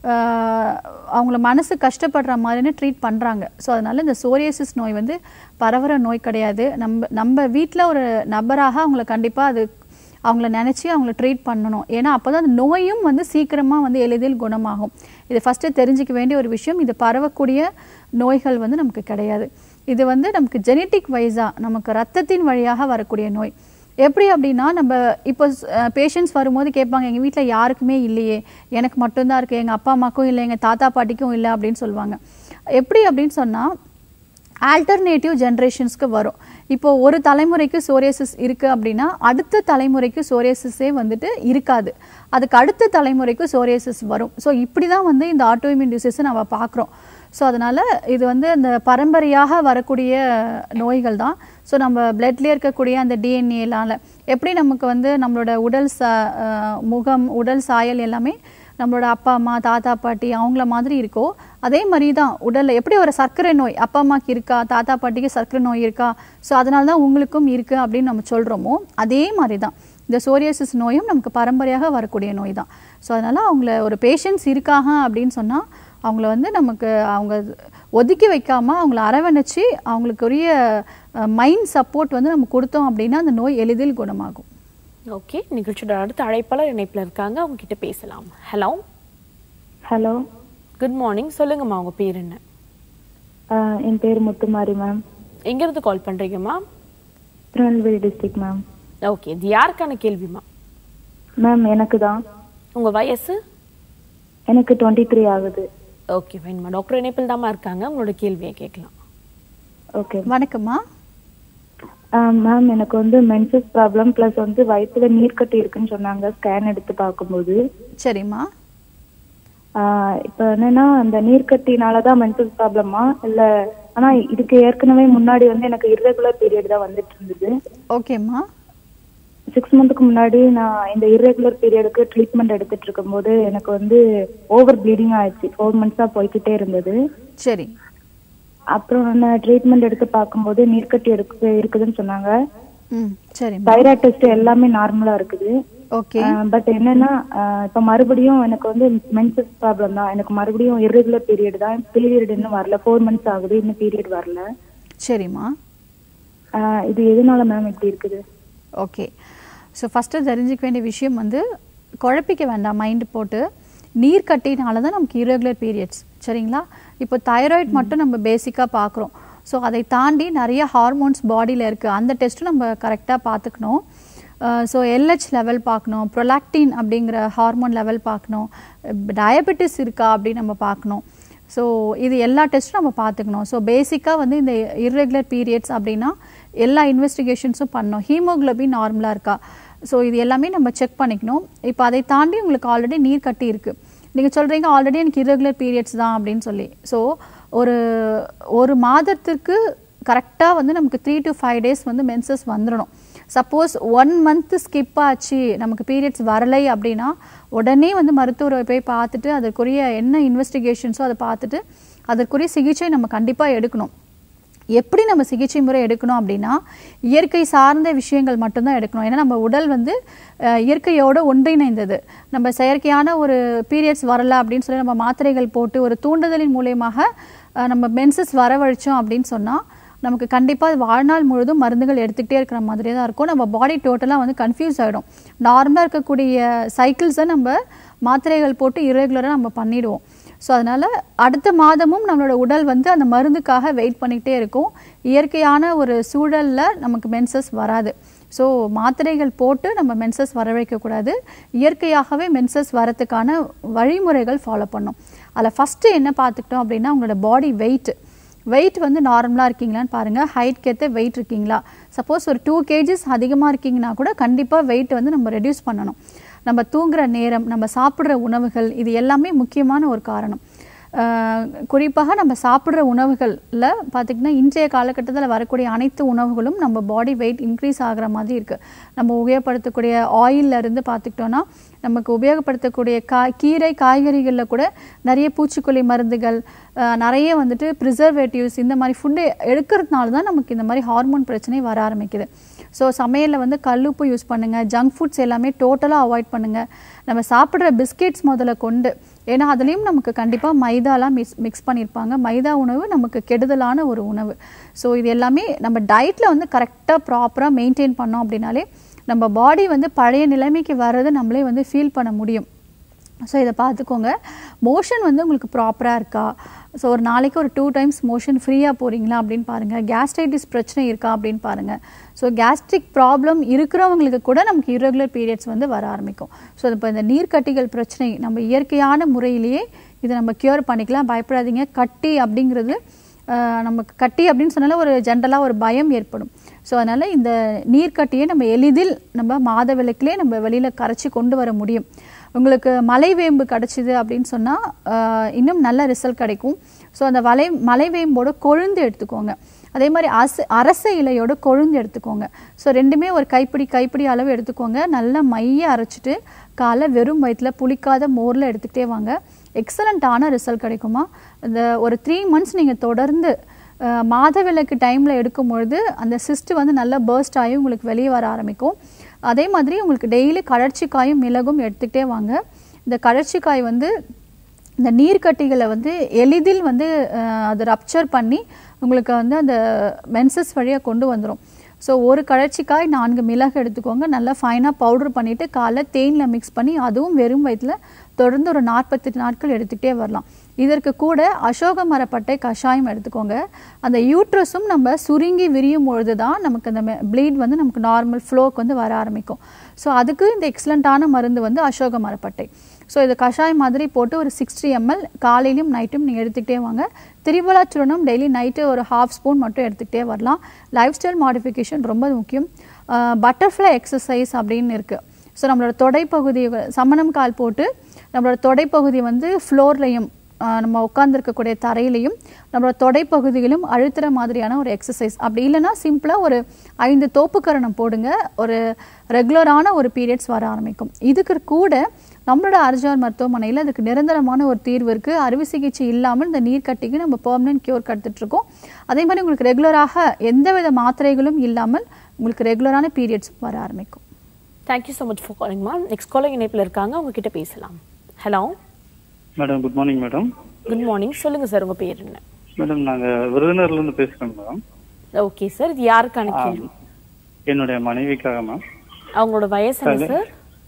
ஆஹ், அவங்கள மனசு கஷ்டப்படுற மாதிரின்னு ட்ரீட் பண்ணுறாங்க ஸோ அதனால இந்த சோரியாசிஸ் நோய் வந்து பரவுற நோய் கிடையாது நம்ம நம்ம வீட்டில் ஒரு நபராக அவங்கள கண்டிப்பாக அது அவங்கள நினச்சி அவங்கள ட்ரீட் பண்ணணும் ஏன்னா அப்போ தான் அந்த நோயும் வந்து சீக்கிரமாக வந்து எளிதில் குணமாகும் இது ஃபஸ்ட்டு தெரிஞ்சுக்க வேண்டிய ஒரு விஷயம் இது பரவக்கூடிய நோய்கள் வந்து நமக்கு கிடையாது இது வந்து நமக்கு ஜெனட்டிக் வைஸாக நமக்கு ரத்தத்தின் வழியாக வரக்கூடிய நோய் எப்படி அப்படின்னா நம்ம இப்போ பேஷண்ட்ஸ் வரும்போது கேட்பாங்க எங்கள் வீட்டில் யாருக்குமே இல்லையே எனக்கு மட்டும்தான் இருக்குது எங்கள் அப்பா அம்மாக்கும் இல்லை எங்கள் தாத்தா பாட்டிக்கும் இல்லை அப்படின்னு சொல்லுவாங்க எப்படி அப்படின்னு சொன்னால் ஆல்டர்னேட்டிவ் ஜென்ரேஷன்ஸ்க்கு வரும் இப்போ ஒரு தலைமுறைக்கு சோரியாசிஸ் இருக்குது அப்படின்னா அடுத்த தலைமுறைக்கு சோரியாசிஸே வந்துட்டு இருக்காது அதுக்கு அடுத்த தலைமுறைக்கு சோரியாசிஸ் வரும் ஸோ இப்படி தான் வந்து இந்த ஆட்டோஇம்யூன் டிசீஸை நம்ம பார்க்குறோம் ஸோ அதனால் இது வந்து அந்த பரம்பரையாக வரக்கூடிய நோய்கள் தான் ஸோ நம்ம பிளட்லேயே இருக்கக்கூடிய அந்த டிஎன்ஏலால எப்படி நமக்கு வந்து நம்மளோட உடல் சா அஹ் முகம் உடல் சாயல் எல்லாமே நம்மளோட அப்பா அம்மா தாத்தா பாட்டி அவங்கள மாதிரி இருக்கோ அதே மாதிரி தான் உடலில் எப்படி ஒரு சர்க்கரை நோய் அப்பா அம்மாக்கு இருக்கா தாத்தா பாட்டிக்கு சர்க்கரை நோய் இருக்கா ஸோ அதனால தான் உங்களுக்கும் இருக்குது அப்படின்னு நம்ம சொல்கிறோமோ அதே மாதிரி தான் இந்த சோரியாசிஸ் நோயும் நமக்கு பரம்பரையாக வரக்கூடிய நோய் தான் ஸோ அதனால் அவங்கள ஒரு பேஷண்ட்ஸ் இருக்காங்க அப்படின்னு சொன்னால் அவங்கள வந்து நமக்கு அவங்க ஒதுக்கி வைக்காமல் அவங்கள அரவணைச்சு அவங்களுக்குரிய மைண்ட் சப்போர்ட் வந்து நம்ம கொடுத்தோம் அப்படின்னா அந்த நோய் எளிதில் குணமாகும் ஓகே நிகழ்ச்சியோட அடுத்த அழைப்பாளர் இணைப்புல இருக்காங்க அவங்க கிட்ட பேசலாம் ஹலோ ஹலோ குட் மார்னிங் சொல்லுங்கம்மா உங்க பேர் என்ன என் பேர் முத்துமாரி மேம் எங்க இருந்து கால் பண்றீங்கம்மா திருநெல்வேலி டிஸ்ட்ரிக்ட் மேம் ஓகே இது யாருக்கான கேள்விமா மேம் எனக்கு தான் உங்க வயசு எனக்கு டுவெண்ட்டி த்ரீ ஆகுது ஓகே ஃபைன்மா டாக்டர் இணைப்பில் தாம்மா இருக்காங்க உங்களோட கேள்வியை கேட்கலாம் ஓகே வணக்கம்மா மேம் எனக்கு வந்து மென்சஸ் ப்ராப்ளம் ப்ளஸ் வந்து வயிற்றுல நீர்க்கட்டி இருக்குன்னு சொன்னாங்க ஸ்கேன் எடுத்து பார்க்கும்போது சரிம்மா ஆஹ் இப்போ என்னன்னா அந்த நீர்க்கட்டினால தான் மென்சஸ் ப்ராப்ளமா இல்லை ஆனால் இதுக்கு ஏற்கனவே முன்னாடி வந்து எனக்கு irregular பீரியட் தான் வந்துட்டு இருந்தது ஓகேம்மா சிக்ஸ் மந்த்துக்கு முன்னாடி நான் இந்த irregular பீரியடுக்கு ட்ரீட்மெண்ட் எடுத்துட்டு இருக்கும்போது எனக்கு வந்து ஓவர் ப்ளீடிங் ஆயிடுச்சு ஃபோர் மந்த்ஸாக போய்க்கிட்டே இருந்தது சரி அப்புறம் நான் ட்ரீட்மெண்ட் எடுத்து பார்க்கும்போது நீர்க்கட்டி எடுக்கு இருக்குதுன்னு சொன்னாங்க ம் சரிம்மா தைராய்டு டெஸ்ட் எல்லாமே நார்மலா இருக்குது ஓகே பட் என்னன்னா ஆஹ் இப்ப மறுபடியும் எனக்கு வந்து மென்சஸ் ப்ராப்ளம் தான் எனக்கு மறுபடியும் irregular பீரியட் தான் பீரியட் இன்னும் வரல ஃபோர் மந்த்ஸ் ஆகுது இன்னும் பீரியட் வரல சரிம்மா ஆஹ் இது எதனால மேம் இப்படி இருக்குது ஓகே ஸோ ஃபஸ்ட்டு தெரிஞ்சுக்க வேண்டிய விஷயம் வந்து குழப்பிக்க வேண்டாம் மைண்டு போட்டு நீர் கட்டினால தான் நமக்கு irregular பீரியட்ஸ் சரிங்களா இப்போ தைராய்டு மட்டும் நம்ம பேசிக்காக பார்க்குறோம் ஸோ அதை தாண்டி நிறைய ஹார்மோன்ஸ் பாடியில் இருக்குது அந்த டெஸ்ட்டும் நம்ம கரெக்டாக பார்த்துக்கணும் ஸோ எல்ஹெச் லெவல் பார்க்கணும் ப்ரொலாக்டின் அப்படிங்கிற ஹார்மோன் லெவல் பார்க்கணும் டயபெட்டிஸ் இருக்கா அப்படின்னு நம்ம பார்க்கணும் ஸோ இது எல்லா டெஸ்ட்டும் நம்ம பார்த்துக்கணும் ஸோ பேசிக்காக வந்து இந்த irregular பீரியட்ஸ் அப்படின்னா எல்லா இன்வெஸ்டிகேஷன்ஸும் பண்ணணும் ஹீமோகுளோபின் நார்மலாக இருக்கா ஸோ இது எல்லாமே நம்ம செக் பண்ணிக்கணும் இப்போ அதை தாண்டி உங்களுக்கு ஆல்ரெடி நீர் கட்டி இருக்குது நீங்கள் சொல்கிறீங்க ஆல்ரெடி எனக்கு irregular பீரியட்ஸ் தான் அப்படின்னு சொல்லி ஸோ ஒரு ஒரு மாதத்திற்கு கரெக்டாக வந்து நமக்கு த்ரீ டு ஃபைவ் டேஸ் வந்து மென்சஸ் வந்துடணும் சப்போஸ் ஒன் மந்த் ஸ்கிப் ஆச்சு நமக்கு பீரியட்ஸ் வரலை அப்படின்னா உடனே வந்து மருத்துவரை போய் பார்த்துட்டு அதற்குரிய என்ன இன்வெஸ்டிகேஷன்ஸோ அதை பார்த்துட்டு அதற்குரிய சிகிச்சை நம்ம கண்டிப்பாக எடுக்கணும் எப்படி நம்ம சிகிச்சை முறை எடுக்கணும் அப்படின்னா இயற்கை சார்ந்த விஷயங்கள் மட்டும்தான் எடுக்கணும் ஏன்னா நம்ம உடல் வந்து அஹ், இயற்கையோட ஒன்றிணைந்தது நம்ம செயற்கையான ஒரு பீரியட்ஸ் வரல அப்படின்னு சொல்லி நம்ம மாத்திரைகள் போட்டு ஒரு தூண்டுதலின் மூலியமாக அஹ், நம்ம மென்சஸ் வரவழைச்சோம் அப்படின்னு சொன்னால் நமக்கு கண்டிப்பாக வாழ்நாள் முழுதும் மருந்துகள் எடுத்துக்கிட்டே இருக்கிற மாதிரியே தான் இருக்கும் நம்ம பாடி டோட்டலாக வந்து கன்ஃபியூஸ் ஆகிடும் நார்மலாக இருக்கக்கூடிய சைக்கிள்ஸை நம்ம மாத்திரைகள் போட்டு இரெகுலராக நம்ம பண்ணிடுவோம் ஸோ அதனால் அடுத்த மாதமும் நம்மளோட உடல் வந்து அந்த மருந்துக்காக வெயிட் பண்ணிக்கிட்டே இருக்கும் இயற்கையான ஒரு சூழலில் நமக்கு மென்சஸ் வராது ஸோ மாத்திரைகள் போட்டு நம்ம மென்சஸ் வர வைக்கக்கூடாது இயற்கையாகவே மென்சஸ் வரத்துக்கான வழிமுறைகள் ஃபாலோ பண்ணணும் அதில் ஃபஸ்ட்டு என்ன பார்த்துக்கிட்டோம் அப்படின்னா உங்களோட பாடி வெயிட் வெயிட் வந்து நார்மலாக இருக்கீங்களான்னு பாருங்கள் ஹைட்க்கு ஏற்ற வெயிட் இருக்கீங்களா சப்போஸ் ஒரு டூ கேஜஸ் அதிகமாக இருக்கீங்கன்னா கூட கண்டிப்பாக வெயிட் வந்து நம்ம ரெடியூஸ் பண்ணணும் நம்ம தூங்குற நேரம் நம்ம சாப்பிட்ற உணவுகள் இது எல்லாமே முக்கியமான ஒரு காரணம் ஆஹ் குறிப்பாக நம்ம சாப்பிட்ற உணவுகளில் பார்த்திங்கன்னா இன்றைய காலகட்டத்தில் வரக்கூடிய அனைத்து உணவுகளும் நம்ம பாடி வெயிட் இன்க்ரீஸ் ஆகிற மாதிரி இருக்குது நம்ம உபயோகப்படுத்தக்கூடிய ஆயில்ல இருந்து பார்த்துக்கிட்டோன்னா நமக்கு உபயோகப்படுத்தக்கூடிய காய் கீரை காய்கறிகளில் கூட நிறைய பூச்சிக்கொல்லி மருந்துகள் ஆஹ் நிறைய வந்துட்டு ப்ரிசர்வேட்டிவ்ஸ் இந்த மாதிரி ஃபுட்டு எடுக்கிறதுனால தான் நமக்கு இந்த மாதிரி ஹார்மோன் பிரச்சனை வர ஆரம்பிக்குது ஸோ சமையலில் வந்து கல்லுப்பு யூஸ் பண்ணுங்கள் ஜங்க் ஃபுட்ஸ் எல்லாமே டோட்டலாக அவாய்ட் பண்ணுங்கள் நம்ம சாப்பிட்ற பிஸ்கெட்ஸ் முதல்ல கொண்டு ஏன்னா அதுலேயும் நமக்கு கண்டிப்பாக மைதாலாம் மிக்ஸ் மிக்ஸ் பண்ணியிருப்பாங்க மைதா உணவு நமக்கு கெடுதலான ஒரு உணவு ஸோ இது எல்லாமே நம்ம டயட்டில் வந்து கரெக்டாக ப்ராப்பராக மெயின்டைன் பண்ணோம் அப்படின்னாலே நம்ம பாடி வந்து பழைய நிலைமைக்கு வர்றதை நம்மளே வந்து ஃபீல் பண்ண முடியும் ஸோ இதை பார்த்துக்கோங்க மோஷன் வந்து உங்களுக்கு ப்ராப்பராக இருக்கா ஸோ ஒரு நாளைக்கு ஒரு டூ டைம்ஸ் மோஷன் ஃப்ரீயாக போகிறீங்களா அப்படின்னு பாருங்கள் கேஸ்ட்ரைட்டிஸ் பிரச்சனை இருக்கா அப்படின்னு பாருங்கள் ஸோ கேஸ்ட்ரிக் ப்ராப்ளம் இருக்கிறவங்களுக்கு கூட நமக்கு irregular பீரியட்ஸ் வந்து வர ஆரம்பிக்கும் ஸோ இப்போ இந்த நீர்க்கட்டிகள் பிரச்சனை நம்ம இயற்கையான முறையிலேயே இதை நம்ம க்யூர் பண்ணிக்கலாம் பயப்படாதீங்க கட்டி அப்படிங்கிறது ஆஹ், நமக்கு கட்டி அப்படின்னு சொன்னாலே ஒரு ஜென்ரலாக ஒரு பயம் ஏற்படும் ஸோ அதனால் இந்த நீர்க்கட்டியை நம்ம எளிதில் நம்ம மாத விளக்கிலே நம்ம வெளியில் கரைச்சி கொண்டு வர முடியும் உங்களுக்கு மலைவேம்பு கிடச்சிது அப்படின்னு சொன்னால் இன்னும் நல்ல ரிசல்ட் கிடைக்கும் ஸோ அந்த வலை மலைவேம்போட கொழுந்து எடுத்துக்கோங்க அதே மாதிரி அச அரச இலையோட கொழுந்து எடுத்துக்கோங்க ஸோ ரெண்டுமே ஒரு கைப்பிடி கைப்பிடி அளவு எடுத்துக்கோங்க நல்லா மைய அரைச்சிட்டு காலை வெறும் வயிற்றில் புளிக்காத மோரில் எடுத்துக்கிட்டே வாங்க எக்ஸலண்ட்டான ரிசல்ட் கிடைக்குமா இந்த ஒரு த்ரீ மந்த்ஸ் நீங்கள் தொடர்ந்து அஹ், மாதவிலக்கு டைமில் எடுக்கும் பொழுது அந்த சிஸ்ட் வந்து நல்லா பர்ஸ்ட் ஆகி உங்களுக்கு வெளியே வர ஆரம்பிக்கும் அதே மாதிரி உங்களுக்கு டெய்லி கழற்சிக்காயும் மிளகும் எடுத்துக்கிட்டே வாங்க இந்த கழற்சிக்காய் வந்து இந்த நீர்க்கட்டிகளை வந்து எளிதில் வந்து அஹ், அது ரப்சர் பண்ணி உங்களுக்கு வந்து அந்த மென்சஸ் வழியாக கொண்டு வந்துடும் ஸோ ஒரு கழற்சிக்காய் நான்கு மிளகு எடுத்துக்கோங்க நல்லா ஃபைனாக பவுடர் பண்ணிவிட்டு காலைல தேனில் மிக்ஸ் பண்ணி அதுவும் வெறும் வயிற்றில் தொடர்ந்து ஒரு நாற்பத்தெட்டு நாட்கள் எடுத்துக்கிட்டே வரலாம் இதற்கு கூட அசோக மரப்பட்டை கஷாயம் எடுத்துக்கோங்க அந்த யூட்ரஸும் நம்ம சுருங்கி விரியும் பொழுது தான் நமக்கு அந்த ப்ளீட் வந்து நமக்கு நார்மல் ஃப்ளோக்கு வந்து வர ஆரம்பிக்கும் ஸோ அதுக்கு இந்த எக்ஸலண்ட்டான மருந்து வந்து அசோக மரப்பட்டை ஸோ இது கஷாயம் மாதிரி போட்டு ஒரு சிக்ஸ்டி எம்எல் காலையிலும் நைட்டும் நீங்கள் எடுத்துக்கிட்டே வாங்க திரிபலா சூரணம் டெய்லி நைட்டு ஒரு ஹாஃப் ஸ்பூன் மட்டும் எடுத்துக்கிட்டே வரலாம் லைஃப் ஸ்டைல் மாடிஃபிகேஷன் ரொம்ப முக்கியம் பட்டர்ஃப்ளை எக்ஸசைஸ் அப்படின்னு இருக்குது ஸோ நம்மளோட தொடைப்பகுதி சமணம் கால் போட்டு நம்மளோட தொடைப்பகுதி வந்து ஃப்ளோர்லையும் நம்ம உட்காந்துருக்கக்கூடிய தரையிலையும் நம்மளோட தொடைப்பகுதியிலும் அழுத்துற மாதிரியான ஒரு எக்ஸசைஸ் அப்படி இல்லைன்னா சிம்பிளாக ஒரு ஐந்து தோப்புக்கரணம் போடுங்க ஒரு ரெகுலரான ஒரு பீரியட்ஸ் வர ஆரம்பிக்கும் இதுக்கு கூட நம்மளோட அர்ஜார் மருத்துவமனையில் அதுக்கு நிரந்தரமான ஒரு தீர்வு இருக்குது அறுவை சிகிச்சை இல்லாமல் இந்த நீர்க்கட்டிக்கு நம்ம பெர்மனன்ட் கியூர் கற்றுட்ருக்கோம் அதே மாதிரி உங்களுக்கு ரெகுலராக எந்தவித மாத்திரைகளும் இல்லாமல் உங்களுக்கு ரெகுலரான பீரியட்ஸ் வர ஆரம்பிக்கும் தேங்க்யூ ஸோ மச் ஃபார் காலிங்மா நெக்ஸ்ட் காலர் இணைப்பில் இருக்காங்க அவங்க கிட்ட பேசலாம் hello madam good morning madam good morning சொல்லுங்க சார் உங்க பேர் என்ன மேடம் நாங்க விருதுநர்ல இருந்து பேசுறோம் மேடம் ஓகே சார் இது யாருக்கான கேள்வி என்னுடைய மனைவிக்காக மேம் அவங்களோட வயசு என்ன சார்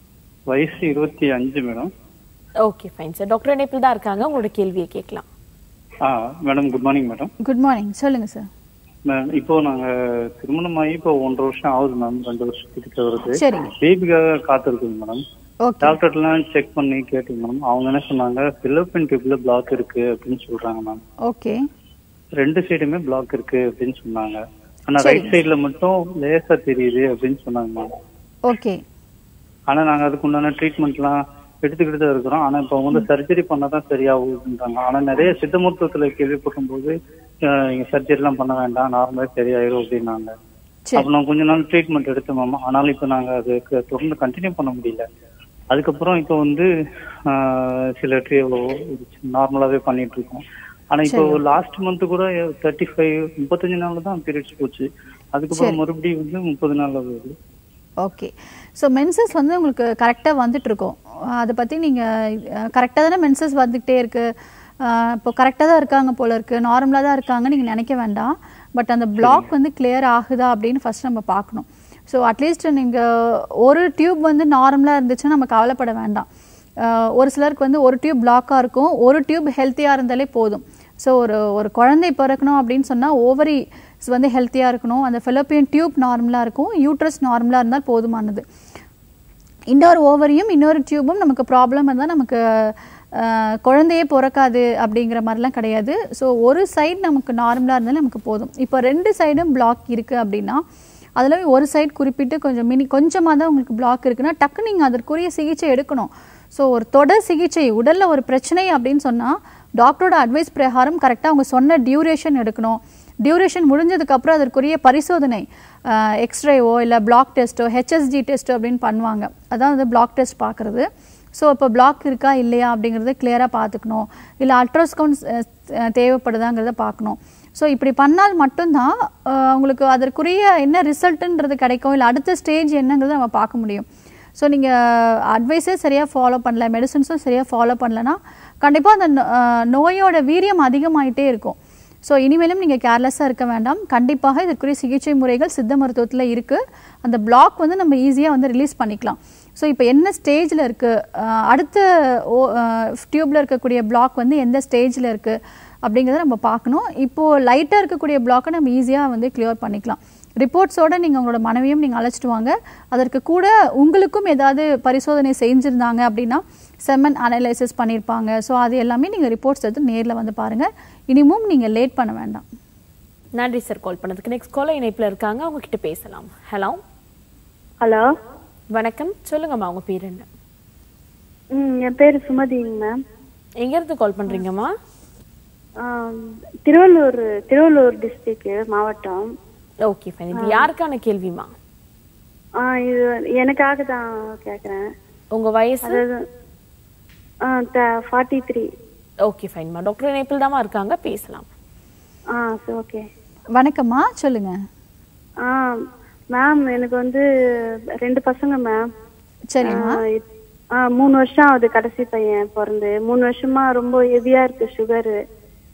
வயசு இருபத்தி அஞ்சு madam okay fine sir doctor இணைப்பில் தான் இருக்காங்க உங்களோட கேள்வியை கேட்கலாம் ஆ madam good morning madam good morning சொல்லுங்க சார் மேம் இப்போ நாங்க திருமணமாகி இப்போ ஒன்றரை வருஷம் ஆகுது மேம் ரெண்டு வருஷத்துக்கு வருது சரிங்க பேபிக்காக காத்திருக்குங்க மேடம் ஓகே டாக்டர்லாம் செக் பண்ணி கேட்டேங்க மேடம் அவங்க என்ன சொன்னாங்க பில்லோப்பின் டியூப்ல பிளாக் இருக்கு அப்படின்னு சொல்றாங்க மேம் ஓகே ரெண்டு சைடுமே பிளாக் இருக்கு அப்படின்னு சொன்னாங்க ஆனா ரைட் சைடுல மட்டும் லேசா தெரியுது அப்படின்னு சொன்னாங்க மேம் ஓகே ஆனா நாங்க அதுக்கு உண்டான ட்ரீட்மெண்ட்லாம் எடுத்துக்கிட்டு தான் இருக்கிறோம் ஆனா இப்போ வந்து சர்ஜரி பண்ணாதான் சரியாகுதுன்றாங்க ஆனா நிறைய சித்த மருத்துவத்துல கேள்விப்படும் போது நீங்க சர்ஜரி எல்லாம் பண்ண வேண்டாம் நார்மலா சரியாயிரும் அப்படின்னாங்க சரி அப்ப நான் கொஞ்ச நாள் ட்ரீட்மெண்ட் எடுத்தோம் மேம் ஆனாலும் இப்போ நாங்க அதுக்கு தொடர்ந்து கண்டினியூ பண்ண முடியல அதுக்கப்புறம் இப்போ வந்து ஆஹ், சில நார்மலாவே பண்ணிட்டு இருக்கோம் ஆனா இப்போ லாஸ்ட் மந்த் கூட தேர்ட்டி ஃபைவ் முப்பத்தஞ்சு நாள்ல தான் பீரியட்ஸ் போச்சு அதுக்கப்புறம் மறுபடியும் வந்து முப்பது நாள்ல வருது ஓகே ஸோ மென்சஸ் வந்து உங்களுக்கு கரெக்டாக வந்துட்டு இருக்கும் அதை பற்றி நீங்கள் கரெக்டாக தானே மென்சஸ் வந்துக்கிட்டே இருக்கு அஹ் இப்போ கரெக்டாக தான் இருக்காங்க போல இருக்கு நார்மலாக தான் இருக்காங்க நீங்கள் நினைக்க வேண்டாம் பட் அந்த பிளாக் வந்து கிளியர் ஆகுதா அப்படின்னு ஃபர்ஸ்ட் நம்ம பார்க்கணும் ஸோ அட்லீஸ்ட் நீங்கள் ஒரு டியூப் வந்து நார்மலாக இருந்துச்சுன்னா நம்ம கவலைப்பட வேண்டாம் அஹ் ஒரு சிலருக்கு வந்து ஒரு டியூப் பிளாக்காக இருக்கும் ஒரு டியூப் ஹெல்த்தியாக இருந்தாலே போதும் ஸோ ஒரு ஒரு குழந்தை பிறக்கணும் அப்படின்னு சொன்னால் ஓவரிஸ் வந்து ஹெல்த்தியாக இருக்கணும் அந்த ஃபெலோப்பியன் டியூப் நார்மலாக இருக்கும் யூட்ரஸ் நார்மலாக இருந்தால் போதுமானது இன்னொரு ஓவரியும் இன்னொரு டியூபும் நமக்கு ப்ராப்ளம் இருந்தால் நமக்கு அஹ், குழந்தையே பிறக்காது அப்படிங்கிற மாதிரிலாம் கிடையாது ஸோ ஒரு சைடு நமக்கு நார்மலாக இருந்தாலும் நமக்கு போதும் இப்போ ரெண்டு சைடும் பிளாக் இருக்குது அப்படின்னா அதில் ஒரு சைடு குறிப்பிட்டு கொஞ்சம் மினி கொஞ்சமாக தான் உங்களுக்கு பிளாக் இருக்குன்னா டக்கு நீங்கள் அதற்குரிய சிகிச்சை எடுக்கணும் ஸோ ஒரு தொடர் சிகிச்சை உடலில் ஒரு பிரச்சனை அப்படின்னு சொன்னால் டாக்டரோட அட்வைஸ் பிரகாரம் கரெக்டாக அவங்க சொன்ன டியூரேஷன் எடுக்கணும் டியூரேஷன் முடிஞ்சதுக்கப்புறம் அதற்குரிய பரிசோதனை எக்ஸ்ரேவோ இல்லை பிளாக் டெஸ்ட்டோ ஹெச்எஸ்ஜி டெஸ்ட்டோ அப்படின்னு பண்ணுவாங்க அதான் வந்து பிளாக் டெஸ்ட் பார்க்குறது ஸோ இப்போ பிளாக் இருக்கா இல்லையா அப்படிங்கிறத கிளியராக பார்த்துக்கணும் இல்லை அல்ட்ராசவுண்ட் தேவைப்படுதாங்கிறத பார்க்கணும் ஸோ இப்படி பண்ணால் மட்டும்தான் அஹ், உங்களுக்கு அதற்குரிய என்ன ரிசல்ட்டுன்றது கிடைக்கும் இல்லை அடுத்த ஸ்டேஜ் என்னங்கிறத நம்ம பார்க்க முடியும் ஸோ நீங்கள் அட்வைஸே சரியாக ஃபாலோ பண்ணல மெடிசன்ஸும் சரியாக ஃபாலோ பண்ணலன்னா கண்டிப்பாக அந்த நோ- அஹ், நோயோட வீரியம் அதிகமாயிட்டே இருக்கும் ஸோ இனிமேலும் நீங்கள் கேர்லெஸ்ஸாக இருக்க வேண்டாம் கண்டிப்பாக இதற்குரிய சிகிச்சை முறைகள் சித்த மருத்துவத்தில் இருக்குது அந்த பிளாக் வந்து நம்ம ஈஸியாக வந்து ரிலீஸ் பண்ணிக்கலாம் ஸோ இப்போ என்ன ஸ்டேஜில் இருக்குது அடுத்த ஓ டியூப்பில் இருக்கக்கூடிய பிளாக் வந்து எந்த ஸ்டேஜில் இருக்குது அப்படிங்கிறத நம்ம பார்க்கணும் இப்போது லைட்டாக இருக்கக்கூடிய பிளாக்கை நம்ம ஈஸியாக வந்து கிளியர் பண்ணிக்கலாம் ரிப்போர்ட்ஸோட நீங்கள் உங்களோட மனைவியும் நீங்கள் அழைச்சிட்டு வாங்க அதற்கு கூட உங்களுக்கும் ஏதாவது பரிசோதனை செஞ்சுருந்தாங்க அப்படின்னா செமன் அனலைசிஸ் பண்ணியிருப்பாங்க ஸோ அது எல்லாமே நீங்கள் ரிப்போர்ட்ஸ் எடுத்து நேரில் வந்து பாருங்கள் இனிமும் நீங்கள் லேட் பண்ண வேண்டாம் நன்றி சார் கால் பண்ணதுக்கு நெக்ஸ்ட் காலர் இணைப்பில் இருக்காங்க அவங்க கிட்ட பேசலாம் ஹலோ ஹலோ வணக்கம் சொல்லுங்கம்மா உங்க பேர் என்ன ம் என் பேர் சுமதிங்க மேம் எங்கேருந்து கால் பண்றீங்கம்மா ஆம், திருவள்ளூர் திருவள்ளூர் டிஸ்ட்ரிக்ட் மாவட்டம் ஓகே ஃபைன் இது யாருக்கான கேள்விமா ஆ, இது எனக்காக தான் கேட்குறேன் உங்க வயசு அதாவது ஃபார்ட்டி த்ரீ ஓகே ஃபைன்மா டாக்டர் இணைப்பில் தாம்மா இருக்காங்க பேசலாம் ஆ சரி ஓகே வணக்கம்மா சொல்லுங்கள் ஆ மேம் எனக்கு வந்து ரெண்டு பசங்க மேம் சரிம்மா ஆ மூணு வருஷம் ஆகுது கடைசி பையன் பிறந்து மூணு வருஷமா ரொம்ப ஹெவியா இருக்கு சுகரு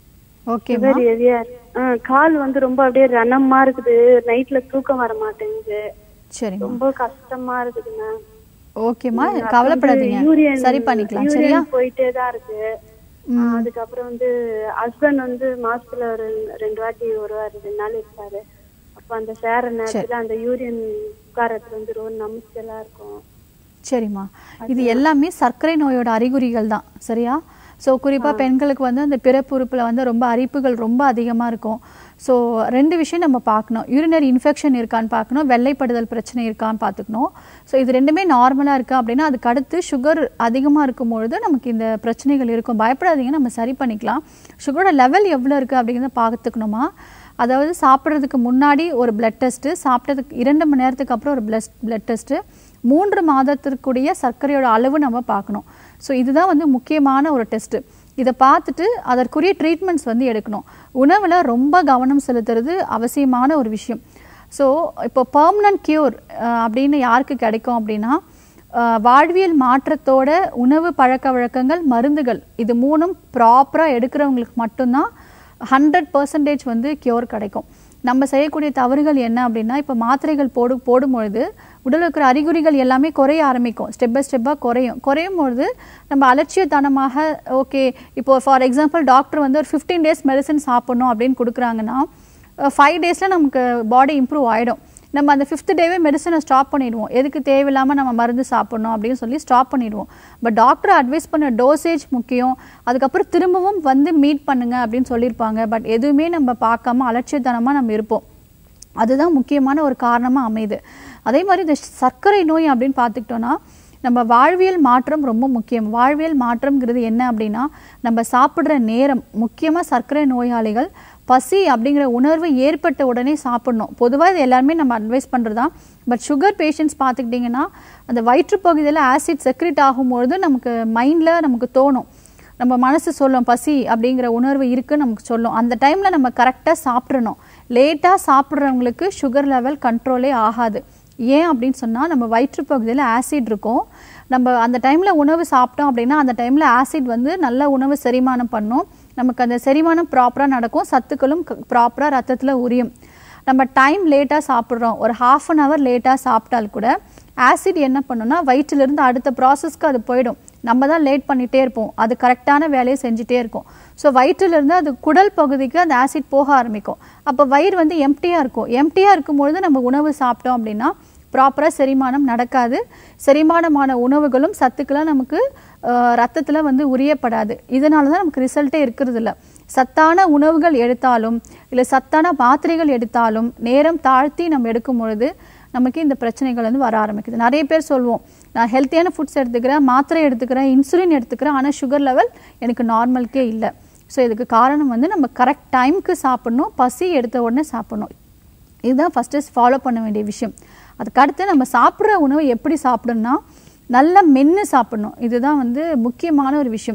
ஓகேம்மா சுகர் ஹெவியா கால் வந்து ரொம்ப அப்படியே ரணமா இருக்குது நைட்ல தூக்கம் வர மாட்டேங்குது சரிம்மா ரொம்ப கஷ்டமா இருக்குது மேம் ஓகேம்மா கவலைப்படாதீங்க சரி பண்ணிக்கலாம் சரியா போயிட்டே தான் இருக்கு ஆ, அதுக்கப்புறம் வந்து ஹஸ்பண்ட் வந்து மாசத்துல ஒரு ரெண்டு வாட்டி வருவாரு ரெண்டு நாள் இருப்பாரு அப்ப அந்த சேர நேரத்துல அந்த யூரியன் உட்காரத்துல வந்து ரொம்ப நமிச்சலா இருக்கும் சரிம்மா இது எல்லாமே சர்க்கரை நோயோட அறிகுறிகள் தான் சரியா ஸோ குறிப்பாக பெண்களுக்கு வந்து அந்த பிறப்புறுப்பில் வந்து ரொம்ப அரிப்புகள் ரொம்ப அதிகமாக இருக்கும் ஸோ ரெண்டு விஷயம் நம்ம பார்க்கணும் யூரினரி இன்ஃபெக்ஷன் இருக்கான்னு பார்க்கணும் வெள்ளைப்படுதல் பிரச்சனை இருக்கான்னு பார்த்துக்கணும் ஸோ இது ரெண்டுமே நார்மலாக இருக்கா அப்படின்னா அதுக்கு அடுத்து சுகர் அதிகமாக இருக்கும் பொழுது நமக்கு இந்த பிரச்சனைகள் இருக்கும் பயப்படாதீங்க நம்ம சரி பண்ணிக்கலாம் சுகரோட லெவல் எவ்வளோ இருக்குது அப்படிங்கிறத பார்த்துக்கணுமா அதாவது சாப்பிட்றதுக்கு முன்னாடி ஒரு பிளட் டெஸ்ட்டு சாப்பிட்டதுக்கு இரண்டு மணி நேரத்துக்கு அப்புறம் ஒரு பிளஸ் பிளட் டெஸ்ட்டு மூன்று மாதத்திற்குரிய சர்க்கரையோட அளவு நம்ம பார்க்கணும் ஸோ இதுதான் வந்து முக்கியமான ஒரு டெஸ்ட்டு இதை பார்த்துட்டு அதற்குரிய ட்ரீட்மெண்ட்ஸ் வந்து எடுக்கணும் உணவில் ரொம்ப கவனம் செலுத்துறது அவசியமான ஒரு விஷயம் ஸோ இப்போ பர்மனன்ட் க்யூர் அப்படின்னு யாருக்கு கிடைக்கும் அப்படின்னா அஹ், வாழ்வியல் மாற்றத்தோட உணவு பழக்க வழக்கங்கள் மருந்துகள் இது மூணும் ப்ராப்பராக எடுக்கிறவங்களுக்கு மட்டும்தான் ஹண்ட்ரட் பர்சன்டேஜ் வந்து கியூர் கிடைக்கும் நம்ம செய்யக்கூடிய தவறுகள் என்ன அப்படின்னா இப்போ மாத்திரைகள் போடு போடும்பொழுது உடலில் இருக்கிற அறிகுறிகள் எல்லாமே குறைய ஆரம்பிக்கும் ஸ்டெப் பை ஸ்டெப்பாக குறையும் குறையும் பொழுது நம்ம அலட்சியத்தனமாக ஓகே இப்போ ஃபார் எக்ஸாம்பிள் டாக்டர் வந்து ஒரு ஃபிஃப்டீன் டேஸ் மெடிசன் சாப்பிடணும் அப்படின்னு கொடுக்குறாங்கன்னா ஃபைவ் டேஸில் நமக்கு பாடி இம்ப்ரூவ் ஆகிடும் நம்ம அந்த ஃபிஃப்த் டேவே மெடிசனை ஸ்டாப் பண்ணிடுவோம் எதுக்கு தேவையில்லாமல் நம்ம மருந்து சாப்பிடணும் அப்படின்னு சொல்லி ஸ்டாப் பண்ணிடுவோம் பட் டாக்டர் அட்வைஸ் பண்ண டோசேஜ் முக்கியம் அதுக்கப்புறம் திரும்பவும் வந்து மீட் பண்ணுங்க அப்படின்னு சொல்லியிருப்பாங்க பட் எதுவுமே நம்ம பார்க்காம அலட்சியத்தனமாக நம்ம இருப்போம் அதுதான் முக்கியமான ஒரு காரணமாக அமையுது அதே மாதிரி இந்த சர்க்கரை நோய் அப்படின்னு பார்த்துக்கிட்டோன்னா நம்ம வாழ்வியல் மாற்றம் ரொம்ப முக்கியம் வாழ்வியல் மாற்றம்ங்கிறது என்ன அப்படின்னா நம்ம சாப்பிட்ற நேரம் முக்கியமாக சர்க்கரை நோயாளிகள் பசி அப்படிங்கிற உணர்வு ஏற்பட்ட உடனே சாப்பிடணும் பொதுவாக இது எல்லாருமே நம்ம அட்வைஸ் பண்ணுறதா பட் சுகர் பேஷண்ட்ஸ் பார்த்துக்கிட்டிங்கன்னா அந்த வயிற்றுப்பகுதியில் ஆசிட் செக்ரிட் ஆகும்பொழுது நமக்கு மைண்டில் நமக்கு தோணும் நம்ம மனசு சொல்லும் பசி அப்படிங்கிற உணர்வு இருக்குன்னு நமக்கு சொல்லும் அந்த டைமில் நம்ம கரெக்டாக சாப்பிட்றணும் லேட்டாக சாப்பிட்றவங்களுக்கு சுகர் லெவல் கண்ட்ரோலே ஆகாது ஏன் அப்படின்னு சொன்னால் நம்ம வயிற்றுப்பகுதியில் ஆசிட் இருக்கும் நம்ம அந்த டைமில் உணவு சாப்பிட்டோம் அப்படின்னா அந்த டைமில் ஆசிட் வந்து நல்ல உணவு செரிமானம் பண்ணும் நமக்கு அந்த செரிமானம் ப்ராப்பராக நடக்கும் சத்துக்களும் ப்ராப்பராக ரத்தத்தில் உரியும் நம்ம டைம் லேட்டாக சாப்பிட்றோம் ஒரு ஹாஃப் அன் ஹவர் லேட்டாக சாப்பிட்டால் கூட ஆசிட் என்ன பண்ணுன்னா வயிற்றிலிருந்து அடுத்த ப்ராசஸ்க்கு அது போயிடும் நம்ம தான் லேட் பண்ணிகிட்டே இருப்போம் அது கரெக்டான வேலையை செஞ்சுட்டே இருக்கும் ஸோ வயிற்றிலிருந்து அது குடல் பகுதிக்கு அந்த ஆசிட் போக ஆரம்பிக்கும் அப்போ வயிறு வந்து எம்டியாக இருக்கும் எம்டியாக இருக்கும்பொழுது நம்ம உணவு சாப்பிட்டோம் அப்படின்னா ப்ராப்பராக செரிமானம் நடக்காது செரிமானமான உணவுகளும் சத்துக்களும் நமக்கு ரத்தத்தில் வந்து உரியப்படாது இதனால தான் நமக்கு ரிசல்ட்டே இருக்கிறது இல்ல சத்தான உணவுகள் எடுத்தாலும் இல்லை சத்தான மாத்திரைகள் எடுத்தாலும் நேரம் தாழ்த்தி நம்ம எடுக்கும் பொழுது நமக்கு இந்த பிரச்சனைகள் வந்து வர ஆரம்பிக்குது நிறைய பேர் சொல்லுவோம் நான் ஹெல்த்தியான ஃபுட்ஸ் எடுத்துக்கிறேன் மாத்திரை எடுத்துக்கிறேன் இன்சுலின் எடுத்துக்கிறேன் ஆனால் சுகர் லெவல் எனக்கு நார்மலுக்கே இல்லை ஸோ இதுக்கு காரணம் வந்து நம்ம கரெக்ட் டைமுக்கு சாப்பிடணும் பசி எடுத்த உடனே சாப்பிடணும் இதுதான் ஃபஸ்ட்டு ஃபாலோ பண்ண வேண்டிய விஷயம் அதுக்கடுத்து நம்ம சாப்பிட்ற உணவை எப்படி சாப்பிடணும்னா நல்லா மென்று சாப்பிடணும் இதுதான் வந்து முக்கியமான ஒரு விஷயம்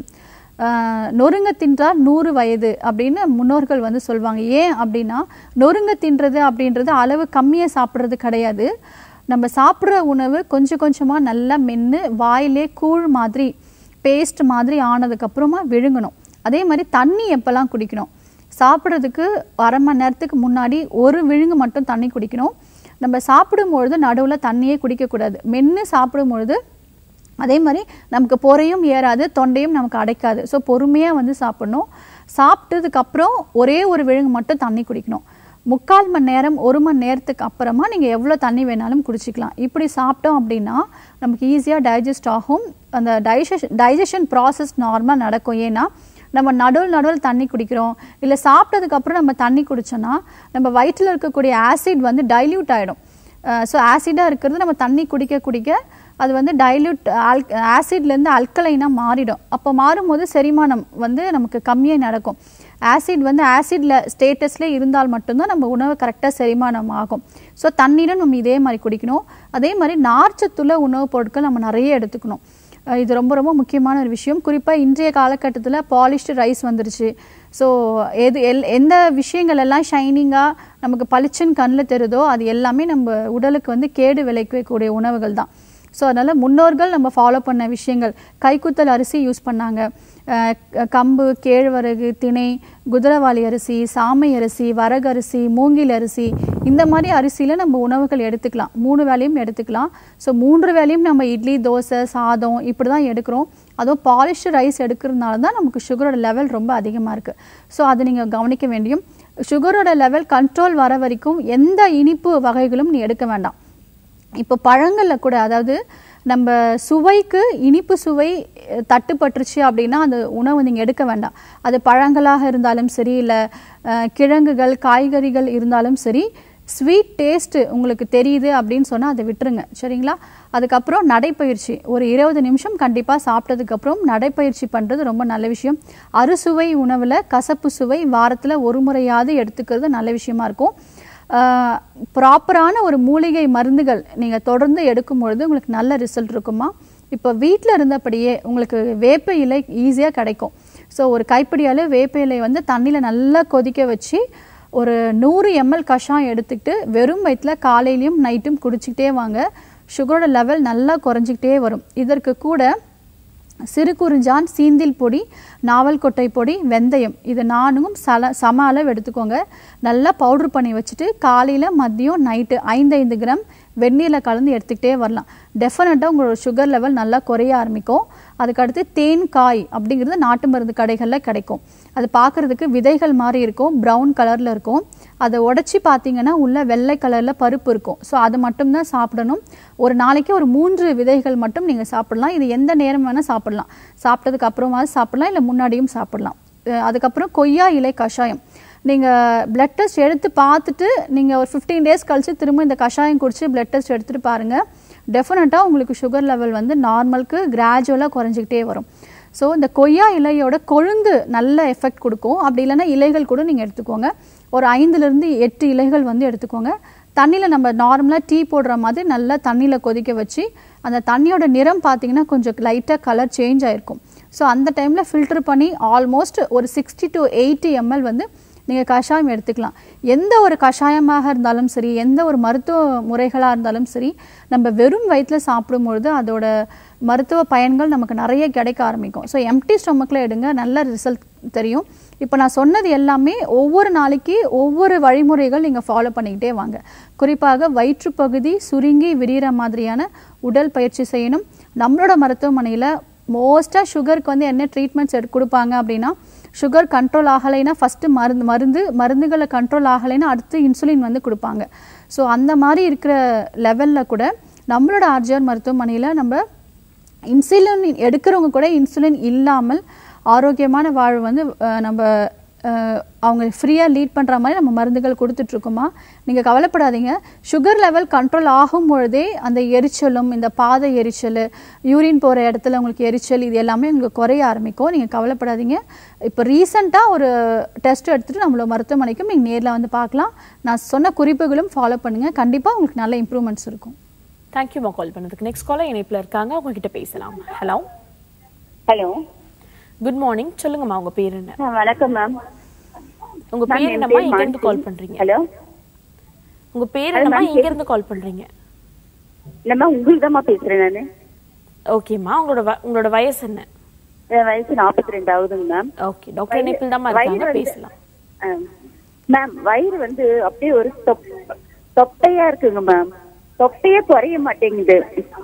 ஆஹ் நொறுங்க தின்றால் நூறு வயது அப்படின்னு முன்னோர்கள் வந்து சொல்லுவாங்க ஏன் அப்படின்னா நொறுங்க தின்றது அப்படின்றது அளவு கம்மியாக சாப்பிட்றது கிடையாது நம்ம சாப்பிட்ற உணவு கொஞ்சம் கொஞ்சமாக நல்லா மென்று வாயிலே கூழ் மாதிரி பேஸ்ட் மாதிரி ஆனதுக்கப்புறமா விழுங்கணும் அதே மாதிரி தண்ணி எப்போல்லாம் குடிக்கணும் சாப்பிட்றதுக்கு அரை மணி நேரத்துக்கு முன்னாடி ஒரு விழுங்கு மட்டும் தண்ணி குடிக்கணும் நம்ம சாப்பிடும்பொழுது நடுவில் தண்ணியே குடிக்கக்கூடாது மென்று சாப்பிடும்பொழுது அதே மாதிரி நமக்கு பொறையும் ஏறாது தொண்டையும் நமக்கு அடைக்காது ஸோ பொறுமையாக வந்து சாப்பிடணும் சாப்பிட்டதுக்கப்புறம் ஒரே ஒரு விழுங்கு மட்டும் தண்ணி குடிக்கணும் முக்கால் மணி நேரம் ஒரு மணி நேரத்துக்கு அப்புறமா நீங்கள் எவ்வளோ தண்ணி வேணாலும் குடிச்சிக்கலாம் இப்படி சாப்பிட்டோம் அப்படின்னா நமக்கு ஈஸியாக டைஜஸ்ட் ஆகும் அந்த டைஜஷன் டைஜஷன் ப்ராசஸ் நார்மலாக நடக்கும் ஏன்னா நம்ம நடுவில் நடுவில் தண்ணி குடிக்கிறோம் இல்லை சாப்பிட்டதுக்கப்புறம் நம்ம தண்ணி குடிச்சோன்னா நம்ம வயிற்றில் இருக்கக்கூடிய ஆசிட் வந்து டைல்யூட் ஆகிடும் ஸோ ஆசிடாக இருக்கிறது நம்ம தண்ணி குடிக்க குடிக்க அது வந்து டைல்யூட் ஆல் ஆசிட்லேருந்து அல்கலைனாக மாறிடும் அப்போ மாறும்போது செரிமானம் வந்து நமக்கு கம்மியாக நடக்கும் ஆசிட் வந்து ஆசிட்ல ஸ்டேட்டஸில் இருந்தால் மட்டும்தான் நம்ம உணவு கரெக்டாக செரிமானம் ஆகும் ஸோ தண்ணீரும் நம்ம இதே மாதிரி குடிக்கணும் அதே மாதிரி நார்ச்சத்துள்ள உணவுப் பொருட்கள் நம்ம நிறைய எடுத்துக்கணும் அஹ் இது ரொம்ப ரொம்ப முக்கியமான ஒரு விஷயம் குறிப்பாக இன்றைய காலகட்டத்தில் பாலிஷ்டு ரைஸ் வந்துருச்சு ஸோ எது எல் எந்த விஷயங்கள் எல்லாம் ஷைனிங்காக நமக்கு பளிச்சுன்னு கண்ணில் தெரியுதோ அது எல்லாமே நம்ம உடலுக்கு வந்து கேடு விளைவிக்கக்கூடிய உணவுகள் தான் ஸோ அதனால் முன்னோர்கள் நம்ம ஃபாலோ பண்ண விஷயங்கள் கைக்குத்தல் அரிசி யூஸ் பண்ணாங்க அஹ், க- கம்பு கேழ்வரகு திணை குதிரவாளி அரிசி சாமை அரிசி வரகரிசி மூங்கில் அரிசி இந்த மாதிரி அரிசியில் நம்ம உணவுகள் எடுத்துக்கலாம் மூணு வேளையும் எடுத்துக்கலாம் ஸோ மூன்று வேளையும் நம்ம இட்லி தோசை சாதம் இப்படி தான் எடுக்கிறோம் அதுவும் பாலிஷ்டு ரைஸ் எடுக்கிறதுனால தான் நமக்கு சுகரோட லெவல் ரொம்ப அதிகமாக இருக்குது ஸோ அதை நீங்கள் கவனிக்க வேண்டியும் சுகரோட லெவல் கண்ட்ரோல் வர வரைக்கும் எந்த இனிப்பு வகைகளும் நீ எடுக்க வேண்டாம் இப்போ பழங்களில் கூட அதாவது நம்ம சுவைக்கு இனிப்பு சுவை அஹ், தட்டுப்பட்டுருச்சு அப்படின்னா அந்த உணவு நீங்கள் எடுக்க வேண்டாம் அது பழங்களாக இருந்தாலும் சரி இல்லை கிழங்குகள் காய்கறிகள் இருந்தாலும் சரி ஸ்வீட் டேஸ்ட்டு உங்களுக்கு தெரியுது அப்படின்னு சொன்னால் அதை விட்டுருங்க சரிங்களா அதுக்கப்புறம் நடைப்பயிற்சி ஒரு இருபது நிமிஷம் கண்டிப்பாக சாப்பிட்டதுக்கப்புறம் நடைப்பயிற்சி பண்ணுறது ரொம்ப நல்ல விஷயம் அறுசுவை உணவில் கசப்பு சுவை வாரத்தில் ஒரு முறையாவது எடுத்துக்கிறது நல்ல விஷயமா இருக்கும் ப்ராப்பரான ஒரு மூலிகை மருந்துகள் நீங்கள் தொடர்ந்து எடுக்கும் பொழுது உங்களுக்கு நல்ல ரிசல்ட் இருக்குமா இப்போ வீட்டில் இருந்தபடியே உங்களுக்கு வேப்ப இலை ஈஸியாக கிடைக்கும் ஸோ ஒரு கைப்பிடி அளவு வேப்ப இலை வந்து தண்ணியில் நல்லா கொதிக்க வச்சு ஒரு நூறு எம்எல் கஷாயம் எடுத்துக்கிட்டு வெறும் வயிற்றில் காலையிலையும் நைட்டும் குடிச்சிக்கிட்டே வாங்க சுகரோட லெவல் நல்லா குறைஞ்சிக்கிட்டே வரும் இதற்கு கூட சிறு குறிஞ்சான் சீந்தில் பொடி நாவல் கொட்டை பொடி வெந்தயம் இது நானும் சல சம அளவு எடுத்துக்கோங்க நல்லா பவுட்ரு பண்ணி வச்சுட்டு காலையில் மதியம் நைட்டு ஐந்து ஐந்து கிராம் வெந்நீரில் கலந்து எடுத்துக்கிட்டே வரலாம் டெஃபினட்டாக உங்களோட சுகர் லெவல் நல்லா குறைய ஆரம்பிக்கும் அதுக்கடுத்து தேன் காய் அப்படிங்கிறது நாட்டு மருந்து கடைகளில் கிடைக்கும் அது பார்க்குறதுக்கு விதைகள் மாதிரி இருக்கும் ப்ரௌன் கலரில் இருக்கும் அதை உடச்சி பார்த்தீங்கன்னா உள்ள வெள்ளை கலரில் பருப்பு இருக்கும் ஸோ அது மட்டும்தான் சாப்பிடணும் ஒரு நாளைக்கு ஒரு மூன்று விதைகள் மட்டும் நீங்கள் சாப்பிடலாம் இது எந்த நேரம் வேணால் சாப்பிடலாம் சாப்பிட்டதுக்கு அப்புறமாவது சாப்பிடலாம் இல்லை முன்னாடியும் சாப்பிடலாம் அஹ் அதுக்கப்புறம் கொய்யா இலை கஷாயம் நீங்கள் பிளட் டெஸ்ட் எடுத்து பார்த்துட்டு நீங்கள் ஒரு ஃபிஃப்டீன் டேஸ் கழிச்சு திரும்ப இந்த கஷாயம் குடிச்சு பிளட் டெஸ்ட் எடுத்துகிட்டு பாருங்கள் டெஃபினட்டாக உங்களுக்கு சுகர் லெவல் வந்து நார்மலுக்கு கிராஜுவலாக குறைஞ்சிக்கிட்டே வரும் ஸோ இந்த கொய்யா இலையோட கொழுந்து நல்ல எஃபெக்ட் கொடுக்கும் அப்படி இல்லைன்னா இலைகள் கூட நீங்கள் எடுத்துக்கோங்க ஒரு ஐந்துலேருந்து எட்டு இலைகள் வந்து எடுத்துக்கோங்க தண்ணியில் நம்ம நார்மலாக டீ போடுற மாதிரி நல்லா தண்ணியில் கொதிக்க வச்சு அந்த தண்ணியோட நிறம் பார்த்தீங்கன்னா கொஞ்சம் லைட்டாக கலர் சேஞ்ச் ஆயிருக்கும் ஸோ அந்த டைமில் ஃபில்டர் பண்ணி ஆல்மோஸ்ட் ஒரு சிக்ஸ்டி டு எயிட்டி எம்எல் வந்து நீங்கள் கஷாயம் எடுத்துக்கலாம் எந்த ஒரு கஷாயமாக இருந்தாலும் சரி எந்த ஒரு மருத்துவ முறைகளாக இருந்தாலும் சரி நம்ம வெறும் வயிற்றில் சாப்பிடும்பொழுது அதோட மருத்துவ பயன்கள் நமக்கு நிறைய கிடைக்க ஆரம்பிக்கும் ஸோ எம்டி ஸ்டொமக்கில் எடுங்க நல்ல ரிசல்ட் தெரியும் இப்போ நான் சொன்னது எல்லாமே ஒவ்வொரு நாளைக்கு ஒவ்வொரு வழிமுறைகள் நீங்கள் ஃபாலோ பண்ணிக்கிட்டே வாங்க குறிப்பாக வயிற்றுப்பகுதி சுருங்கி விரிகிற மாதிரியான உடல் பயிற்சி செய்யணும் நம்மளோட மருத்துவமனையில் மோஸ்ட்டாக சுகருக்கு வந்து என்ன ட்ரீட்மெண்ட்ஸ் எடு கொடுப்பாங்க அப்படின்னா சுகர் கண்ட்ரோல் ஆகலைன்னா ஃபஸ்ட்டு மருந்து மருந்து மருந்துகளை கண்ட்ரோல் ஆகலைன்னா அடுத்து இன்சுலின் வந்து கொடுப்பாங்க ஸோ அந்த மாதிரி இருக்கிற லெவலில் கூட நம்மளோட ஆர்ஜிஆர் மருத்துவமனையில் நம்ம இன்சுலின் எடுக்கிறவங்க கூட இன்சுலின் இல்லாமல் ஆரோக்கியமான வாழ்வு வந்து அஹ், நம்ம அஹ், அவங்க ஃப்ரீயாக லீட் பண்ணுற மாதிரி நம்ம மருந்துகள் கொடுத்துட்ருக்கோமா நீங்கள் கவலைப்படாதீங்க சுகர் லெவல் கண்ட்ரோல் ஆகும் பொழுதே அந்த எரிச்சலும் இந்த பாதை எரிச்சல் யூரின் போகிற இடத்துல உங்களுக்கு எரிச்சல் இது எல்லாமே உங்களுக்கு குறைய ஆரம்பிக்கும் நீங்கள் கவலைப்படாதீங்க இப்போ ரீசெண்டாக ஒரு டெஸ்ட் எடுத்துகிட்டு நம்மளோட மருத்துவமனைக்கும் நீங்கள் நேரில் வந்து பார்க்கலாம் நான் சொன்ன குறிப்புகளும் ஃபாலோ பண்ணுங்கள் கண்டிப்பாக உங்களுக்கு நல்ல இம்ப்ரூவ்மெண்ட்ஸ் இருக்கும் தேங்க்யூமா கால் பண்ணதுக்கு நெக்ஸ்ட் காலர் இணைப்புல இருக்காங்க அவங்க கிட்ட பேசலாம் ஹலோ ஹலோ குட் மார்னிங் சொல்லுங்கம்மா உங்க பேர் என்ன வணக்கம் மேம் உங்க Ma'am, பேர் என் என்னம்மா பேர் எங்க இருந்து மான்சி. கால் பண்றீங்க ஹலோ உங்க பேர் Hello, என்னம்மா ma'am, எங்க இருந்து கால் பண்றீங்க இல்லம்மா உங்களுக்கு பேசுறேன் நானு ஓகேம்மா உங்களோட வ- உங்களோட வயசு என்ன என் வயசு நாற்பத்தி ரெண்டு ஆகுதுங்க மேம் ஓகே டாக்டர் இணைப்பில் தான் இருக்காங்க பேசலாம் மேம் வயிறு வந்து அப்படியே ஒரு தொப்- தொப்பையா இருக்குங்க மேம் தொப்பையே குறைய மாட்டேங்குது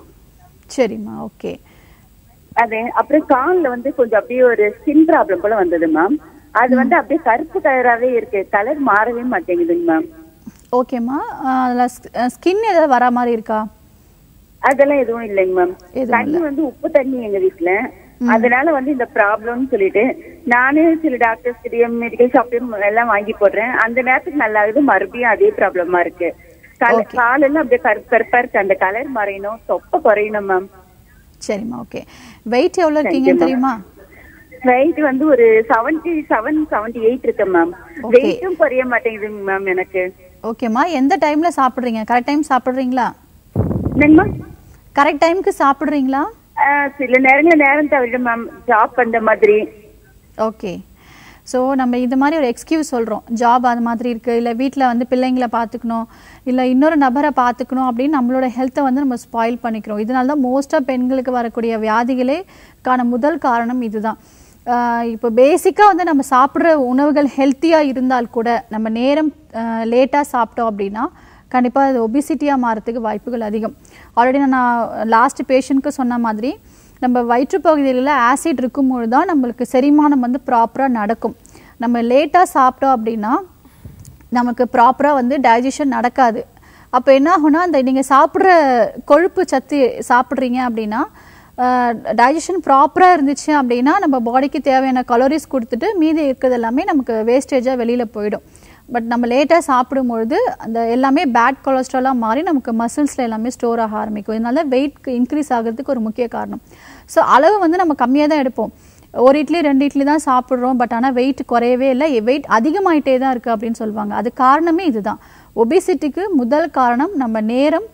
சரிம்மா ஓகே அது அப்புறம் கால்ல வந்து கொஞ்சம் அப்படியே ஒரு ஸ்கின் ப்ராப்ளம் போல வந்தது மேம் அது வந்து அப்படியே கருப்பு கலராவே இருக்கு கலர் மாறவே மாட்டேங்குதுங்க மேம் ஓகேம்மா அதில் ஸ்கின் ஏதாவது வரா மாதிரி இருக்கா அதெல்லாம் எதுவும் இல்லைங்க மேம் எதுவும் தண்ணி வந்து உப்பு தண்ணி எங்க வீட்டுல அதனால வந்து இந்த ப்ராப்ளம்னு சொல்லிட்டு நானே சில டாக்டர்ஸ் கிட்டயும் மெடிக்கல் ஷாப்லயும் எல்லாம் வாங்கி போடுறேன் அந்த நேரத்துக்கு நல்லா ஆகுது மறுபடியும் அதே ப்ராப்ளமா இருக்கு கால- காலெல்லாம் அப்படியே கருப்பு கருப்பா இருக்கு அந்த கலர் மறையணும் தொப்பை குறையணும் மேம் சரிம்மா ஓகே வெயிட் எவ்வளோ இருக்கீங்கன்னு தெரியுமா வெயிட் வந்து ஒரு செவன்டி செவன் செவன்டி எயிட் இருக்கு மேம் Okay. வெயிட்டும் குறைய மாட்டேங்குதுங்க மேம் எனக்கு ஓகேம்மா எந்த டைமில் சாப்பிட்றீங்க கரெக்ட் டைம் சாப்பிட்றீங்களா என்னங்கம்மா கரெக்ட் டைமுக்கு சாப்பிட்றீங்களா ஆஹ் சில நேரங்கள நேரம் தவிர மேம் ஜாப் அந்த மாதிரி ஓகே ஸோ நம்ம இது மாதிரி ஒரு எக்ஸ்கியூஸ் சொல்கிறோம் ஜாப் அது மாதிரி இருக்குது இல்லை வீட்டில் வந்து பிள்ளைங்களை பார்த்துக்கணும் இல்லை இன்னொரு நபரை பார்த்துக்கணும் அப்படின்னு நம்மளோட ஹெல்த்தை வந்து நம்ம ஸ்பாயில் பண்ணிக்கிறோம் இதனால தான் மோஸ்ட்டாக பெண்களுக்கு வரக்கூடிய வியாதிகளே கான முதல் காரணம் இதுதான் ஆஹ் இப்போ பேசிக்காக வந்து நம்ம சாப்பிட்ற உணவுகள் ஹெல்த்தியாக இருந்தால் கூட நம்ம நேரம் லேட்டாக சாப்பிட்டோம் அப்படின்னா கண்டிப்பாக அது ஒபிசிட்டியாக மாறதுக்கு வாய்ப்புகள் அதிகம் ஆல்ரெடி நான் லாஸ்ட் பேஷண்ட்க்கு சொன்ன மாதிரி நம்ம வயிற்றுப்பகுதியில் ஆசிட் இருக்கும்பொழுது தான் நம்மளுக்கு செரிமானம் வந்து ப்ராப்பராக நடக்கும் நம்ம லேட்டாக சாப்பிட்டோம் அப்படின்னா நமக்கு ப்ராப்பராக வந்து டைஜஷன் நடக்காது அப்போ என்ன ஆகும்னா அந்த நீங்கள் சாப்பிட்ற கொழுப்பு சத்து சாப்பிட்றீங்க அப்படின்னா டைஜஷன் ப்ராப்பராக இருந்துச்சு அப்படின்னா நம்ம பாடிக்கு தேவையான கலோரிஸ் கொடுத்துட்டு மீதி இருக்கிறது எல்லாமே நமக்கு வேஸ்டேஜாக வெளியில் போயிடும் பட் நம்ம லேட்டாக சாப்பிடும்பொழுது அந்த எல்லாமே பேட் கொலஸ்ட்ராலாக மாறி நமக்கு மசில்ஸில் எல்லாமே ஸ்டோர் ஆக ஆரம்பிக்கும் இதனால வெயிட் இன்க்ரீஸ் ஆகிறதுக்கு ஒரு முக்கிய காரணம் ஸோ அளவு வந்து நம்ம கம்மியாக தான் எடுப்போம் ஒரு இட்லி ரெண்டு இட்லி தான் சாப்பிட்றோம் பட் ஆனால் வெயிட் குறையவே இல்லை வெயிட் அதிகமாயிட்டே தான் இருக்குது அப்படின்னு சொல்லுவாங்க அது காரணமே இதுதான் ஒபிசிட்டிக்கு முதல் காரணம் நம்ம நேரம்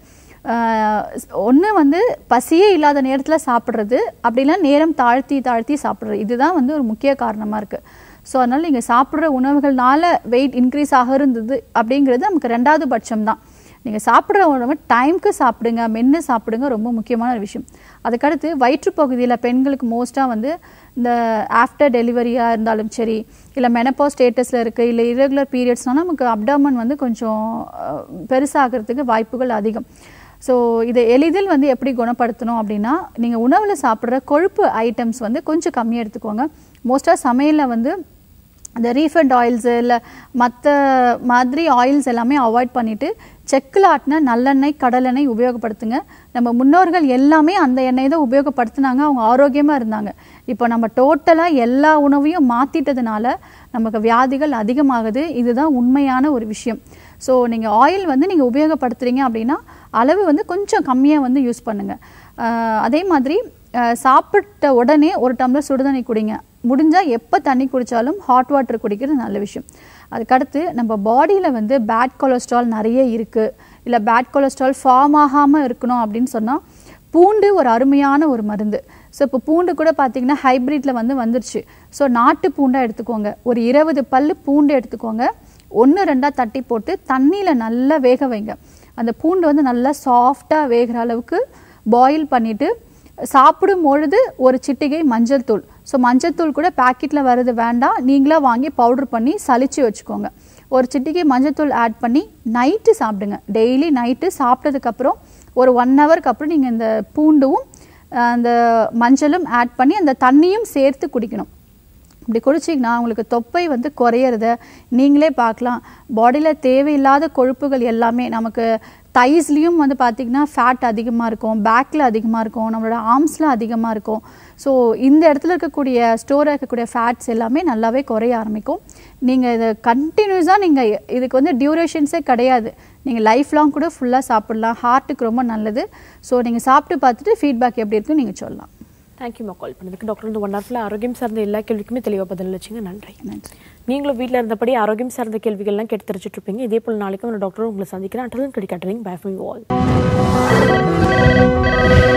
ஒன்று வந்து பசியே இல்லாத நேரத்தில் சாப்பிட்றது அப்படின்னா நேரம் தாழ்த்தி தாழ்த்தி சாப்பிட்றது இதுதான் வந்து ஒரு முக்கிய காரணமாக இருக்குது ஸோ அதனால் நீங்கள் சாப்பிட்ற உணவுகள்னால வெயிட் இன்க்ரீஸ் ஆக இருந்தது அப்படிங்கிறது நமக்கு ரெண்டாவது பட்சம் தான் நீங்கள் சாப்பிட்ற உணவு டைம்க்கு சாப்பிடுங்க மென்று சாப்பிடுங்க ரொம்ப முக்கியமான ஒரு விஷயம் அதுக்கடுத்து வயிற்றுப்பகுதியில் பெண்களுக்கு மோஸ்ட்டாக வந்து இந்த ஆஃப்டர் டெலிவரியாக இருந்தாலும் சரி இல்லை மெனப்போ ஸ்டேட்டஸில் இருக்குது இல்லை irregular பீரியட்ஸ்னால் நமக்கு அப்டாமன் வந்து கொஞ்சம் அஹ், பெருசாகிறதுக்கு வாய்ப்புகள் அதிகம் ஸோ இதை எளிதில் வந்து எப்படி குணப்படுத்தணும் அப்படின்னா நீங்கள் உணவில் சாப்பிட்ற கொழுப்பு ஐட்டம்ஸ் வந்து கொஞ்சம் கம்மியாக எடுத்துக்கோங்க மோஸ்ட்டாக சமையலில் வந்து இந்த ரீஃபண்ட் ஆயில்ஸு இல்லை மற்ற மாதிரி ஆயில்ஸ் எல்லாமே அவாய்ட் பண்ணிவிட்டு செக்கில் ஆட்டின நல்லெண்ணெய் கடலெண்ணெய் உபயோகப்படுத்துங்க நம்ம முன்னோர்கள் எல்லாமே அந்த எண்ணெய் தான் உபயோகப்படுத்துனாங்க அவங்க ஆரோக்கியமாக இருந்தாங்க இப்போ நம்ம டோட்டலாக எல்லா உணவையும் மாற்றிட்டதுனால நமக்கு வியாதிகள் அதிகமாகுது இதுதான் உண்மையான ஒரு விஷயம் ஸோ நீங்கள் ஆயில் வந்து நீங்கள் உபயோகப்படுத்துறீங்க அப்படின்னா அளவு வந்து கொஞ்சம் கம்மியாக வந்து யூஸ் பண்ணுங்கள் அதே மாதிரி அஹ், சாப்பிட்ட உடனே ஒரு டம்ளர் சுடுதண்ணி குடிங்க முடிஞ்சால் எப்போ தண்ணி குடித்தாலும் ஹாட் வாட்டர் குடிக்கிறது நல்ல விஷயம் அதுக்கடுத்து நம்ம பாடியில் வந்து பேட் கொலஸ்ட்ரால் நிறைய இருக்குது இல்லை பேட் கொலஸ்ட்ரால் ஃபார்ம் ஆகாமல் இருக்கணும் அப்படின்னு சொன்னால் பூண்டு ஒரு அருமையான ஒரு மருந்து ஸோ இப்போ பூண்டு கூட பார்த்தீங்கன்னா ஹைப்ரிட்டில் வந்து வந்துருச்சு ஸோ நாட்டு பூண்டாக எடுத்துக்கோங்க ஒரு இருபது பல்லு பூண்டு எடுத்துக்கோங்க ஒன்று ரெண்டாக தட்டி போட்டு தண்ணியில் நல்லா வேக வைங்க அந்த பூண்டு வந்து நல்லா சாஃப்டாக வேகிற அளவுக்கு பாயில் பண்ணிவிட்டு சாப்பிடும் பொழுது ஒரு சிட்டிகை மஞ்சள் தூள் ஸோ மஞ்சள் தூள் கூட பாக்கெட்டில் வர்றது வேண்டாம் நீங்களாக வாங்கி பவுடர் பண்ணி சலிச்சு வச்சுக்கோங்க ஒரு சிட்டிகை மஞ்சள் தூள் ஆட் பண்ணி நைட்டு சாப்பிடுங்க டெய்லி நைட்டு சாப்பிட்டதுக்கப்புறம் ஒரு ஒன் ஹவருக்கு அப்புறம் நீங்கள் இந்த பூண்டும் அஹ், அந்த மஞ்சளும் ஆட் பண்ணி அந்த தண்ணியும் சேர்த்து குடிக்கணும் இப்படி குடிச்சிங்கன்னா உங்களுக்கு தொப்பை வந்து குறையிறத நீங்களே பார்க்கலாம் பாடியில் தேவையில்லாத கொழுப்புகள் எல்லாமே நமக்கு தைஸ்லேயும் வந்து பார்த்திங்கன்னா ஃபேட் அதிகமாக இருக்கும் பேக்கில் அதிகமாக இருக்கும் நம்மளோட ஆர்ம்ஸில் அதிகமாக இருக்கும் ஸோ இந்த இடத்துல இருக்கக்கூடிய ஸ்டோராக இருக்கக்கூடிய ஃபேட்ஸ் எல்லாமே நல்லாவே குறைய ஆரம்பிக்கும் நீங்கள் இதை கண்டினியூஸாக நீங்கள் இதுக்கு வந்து டியூரேஷன்ஸே கிடையாது நீங்கள் லைஃப் லாங் கூட ஃபுல்லாக சாப்பிடலாம் ஹார்ட்டுக்கு ரொம்ப நல்லது ஸோ நீங்கள் சாப்பிட்டு பார்த்துட்டு ஃபீட்பேக் எப்படி இருக்குன்னு நீங்கள் சொல்லலாம் தேங்க்யூமா கால் பண்ணதுக்கு டாக்டர் வந்து ஒன் ஹவர்ல ஆரோக்கியம் சார்ந்த எல்லா கேள்விக்குமே தெளிவாக பதில் வச்சுங்க நன்றி நன்றி நீங்களும் வீட்டில் இருந்தபடி ஆரோக்கியம் சார்ந்த கேள்விகள்லாம் கேட்டு தெரிஞ்சுட்டு இருப்பீங்க இதே போல் நாளைக்கு ஒரு டாக்டர் உங்களை சந்திக்கிறேன் அட்டலன் கிடைக்காட்டுறீங்க பை ஃப்ரம் யூ ஆல்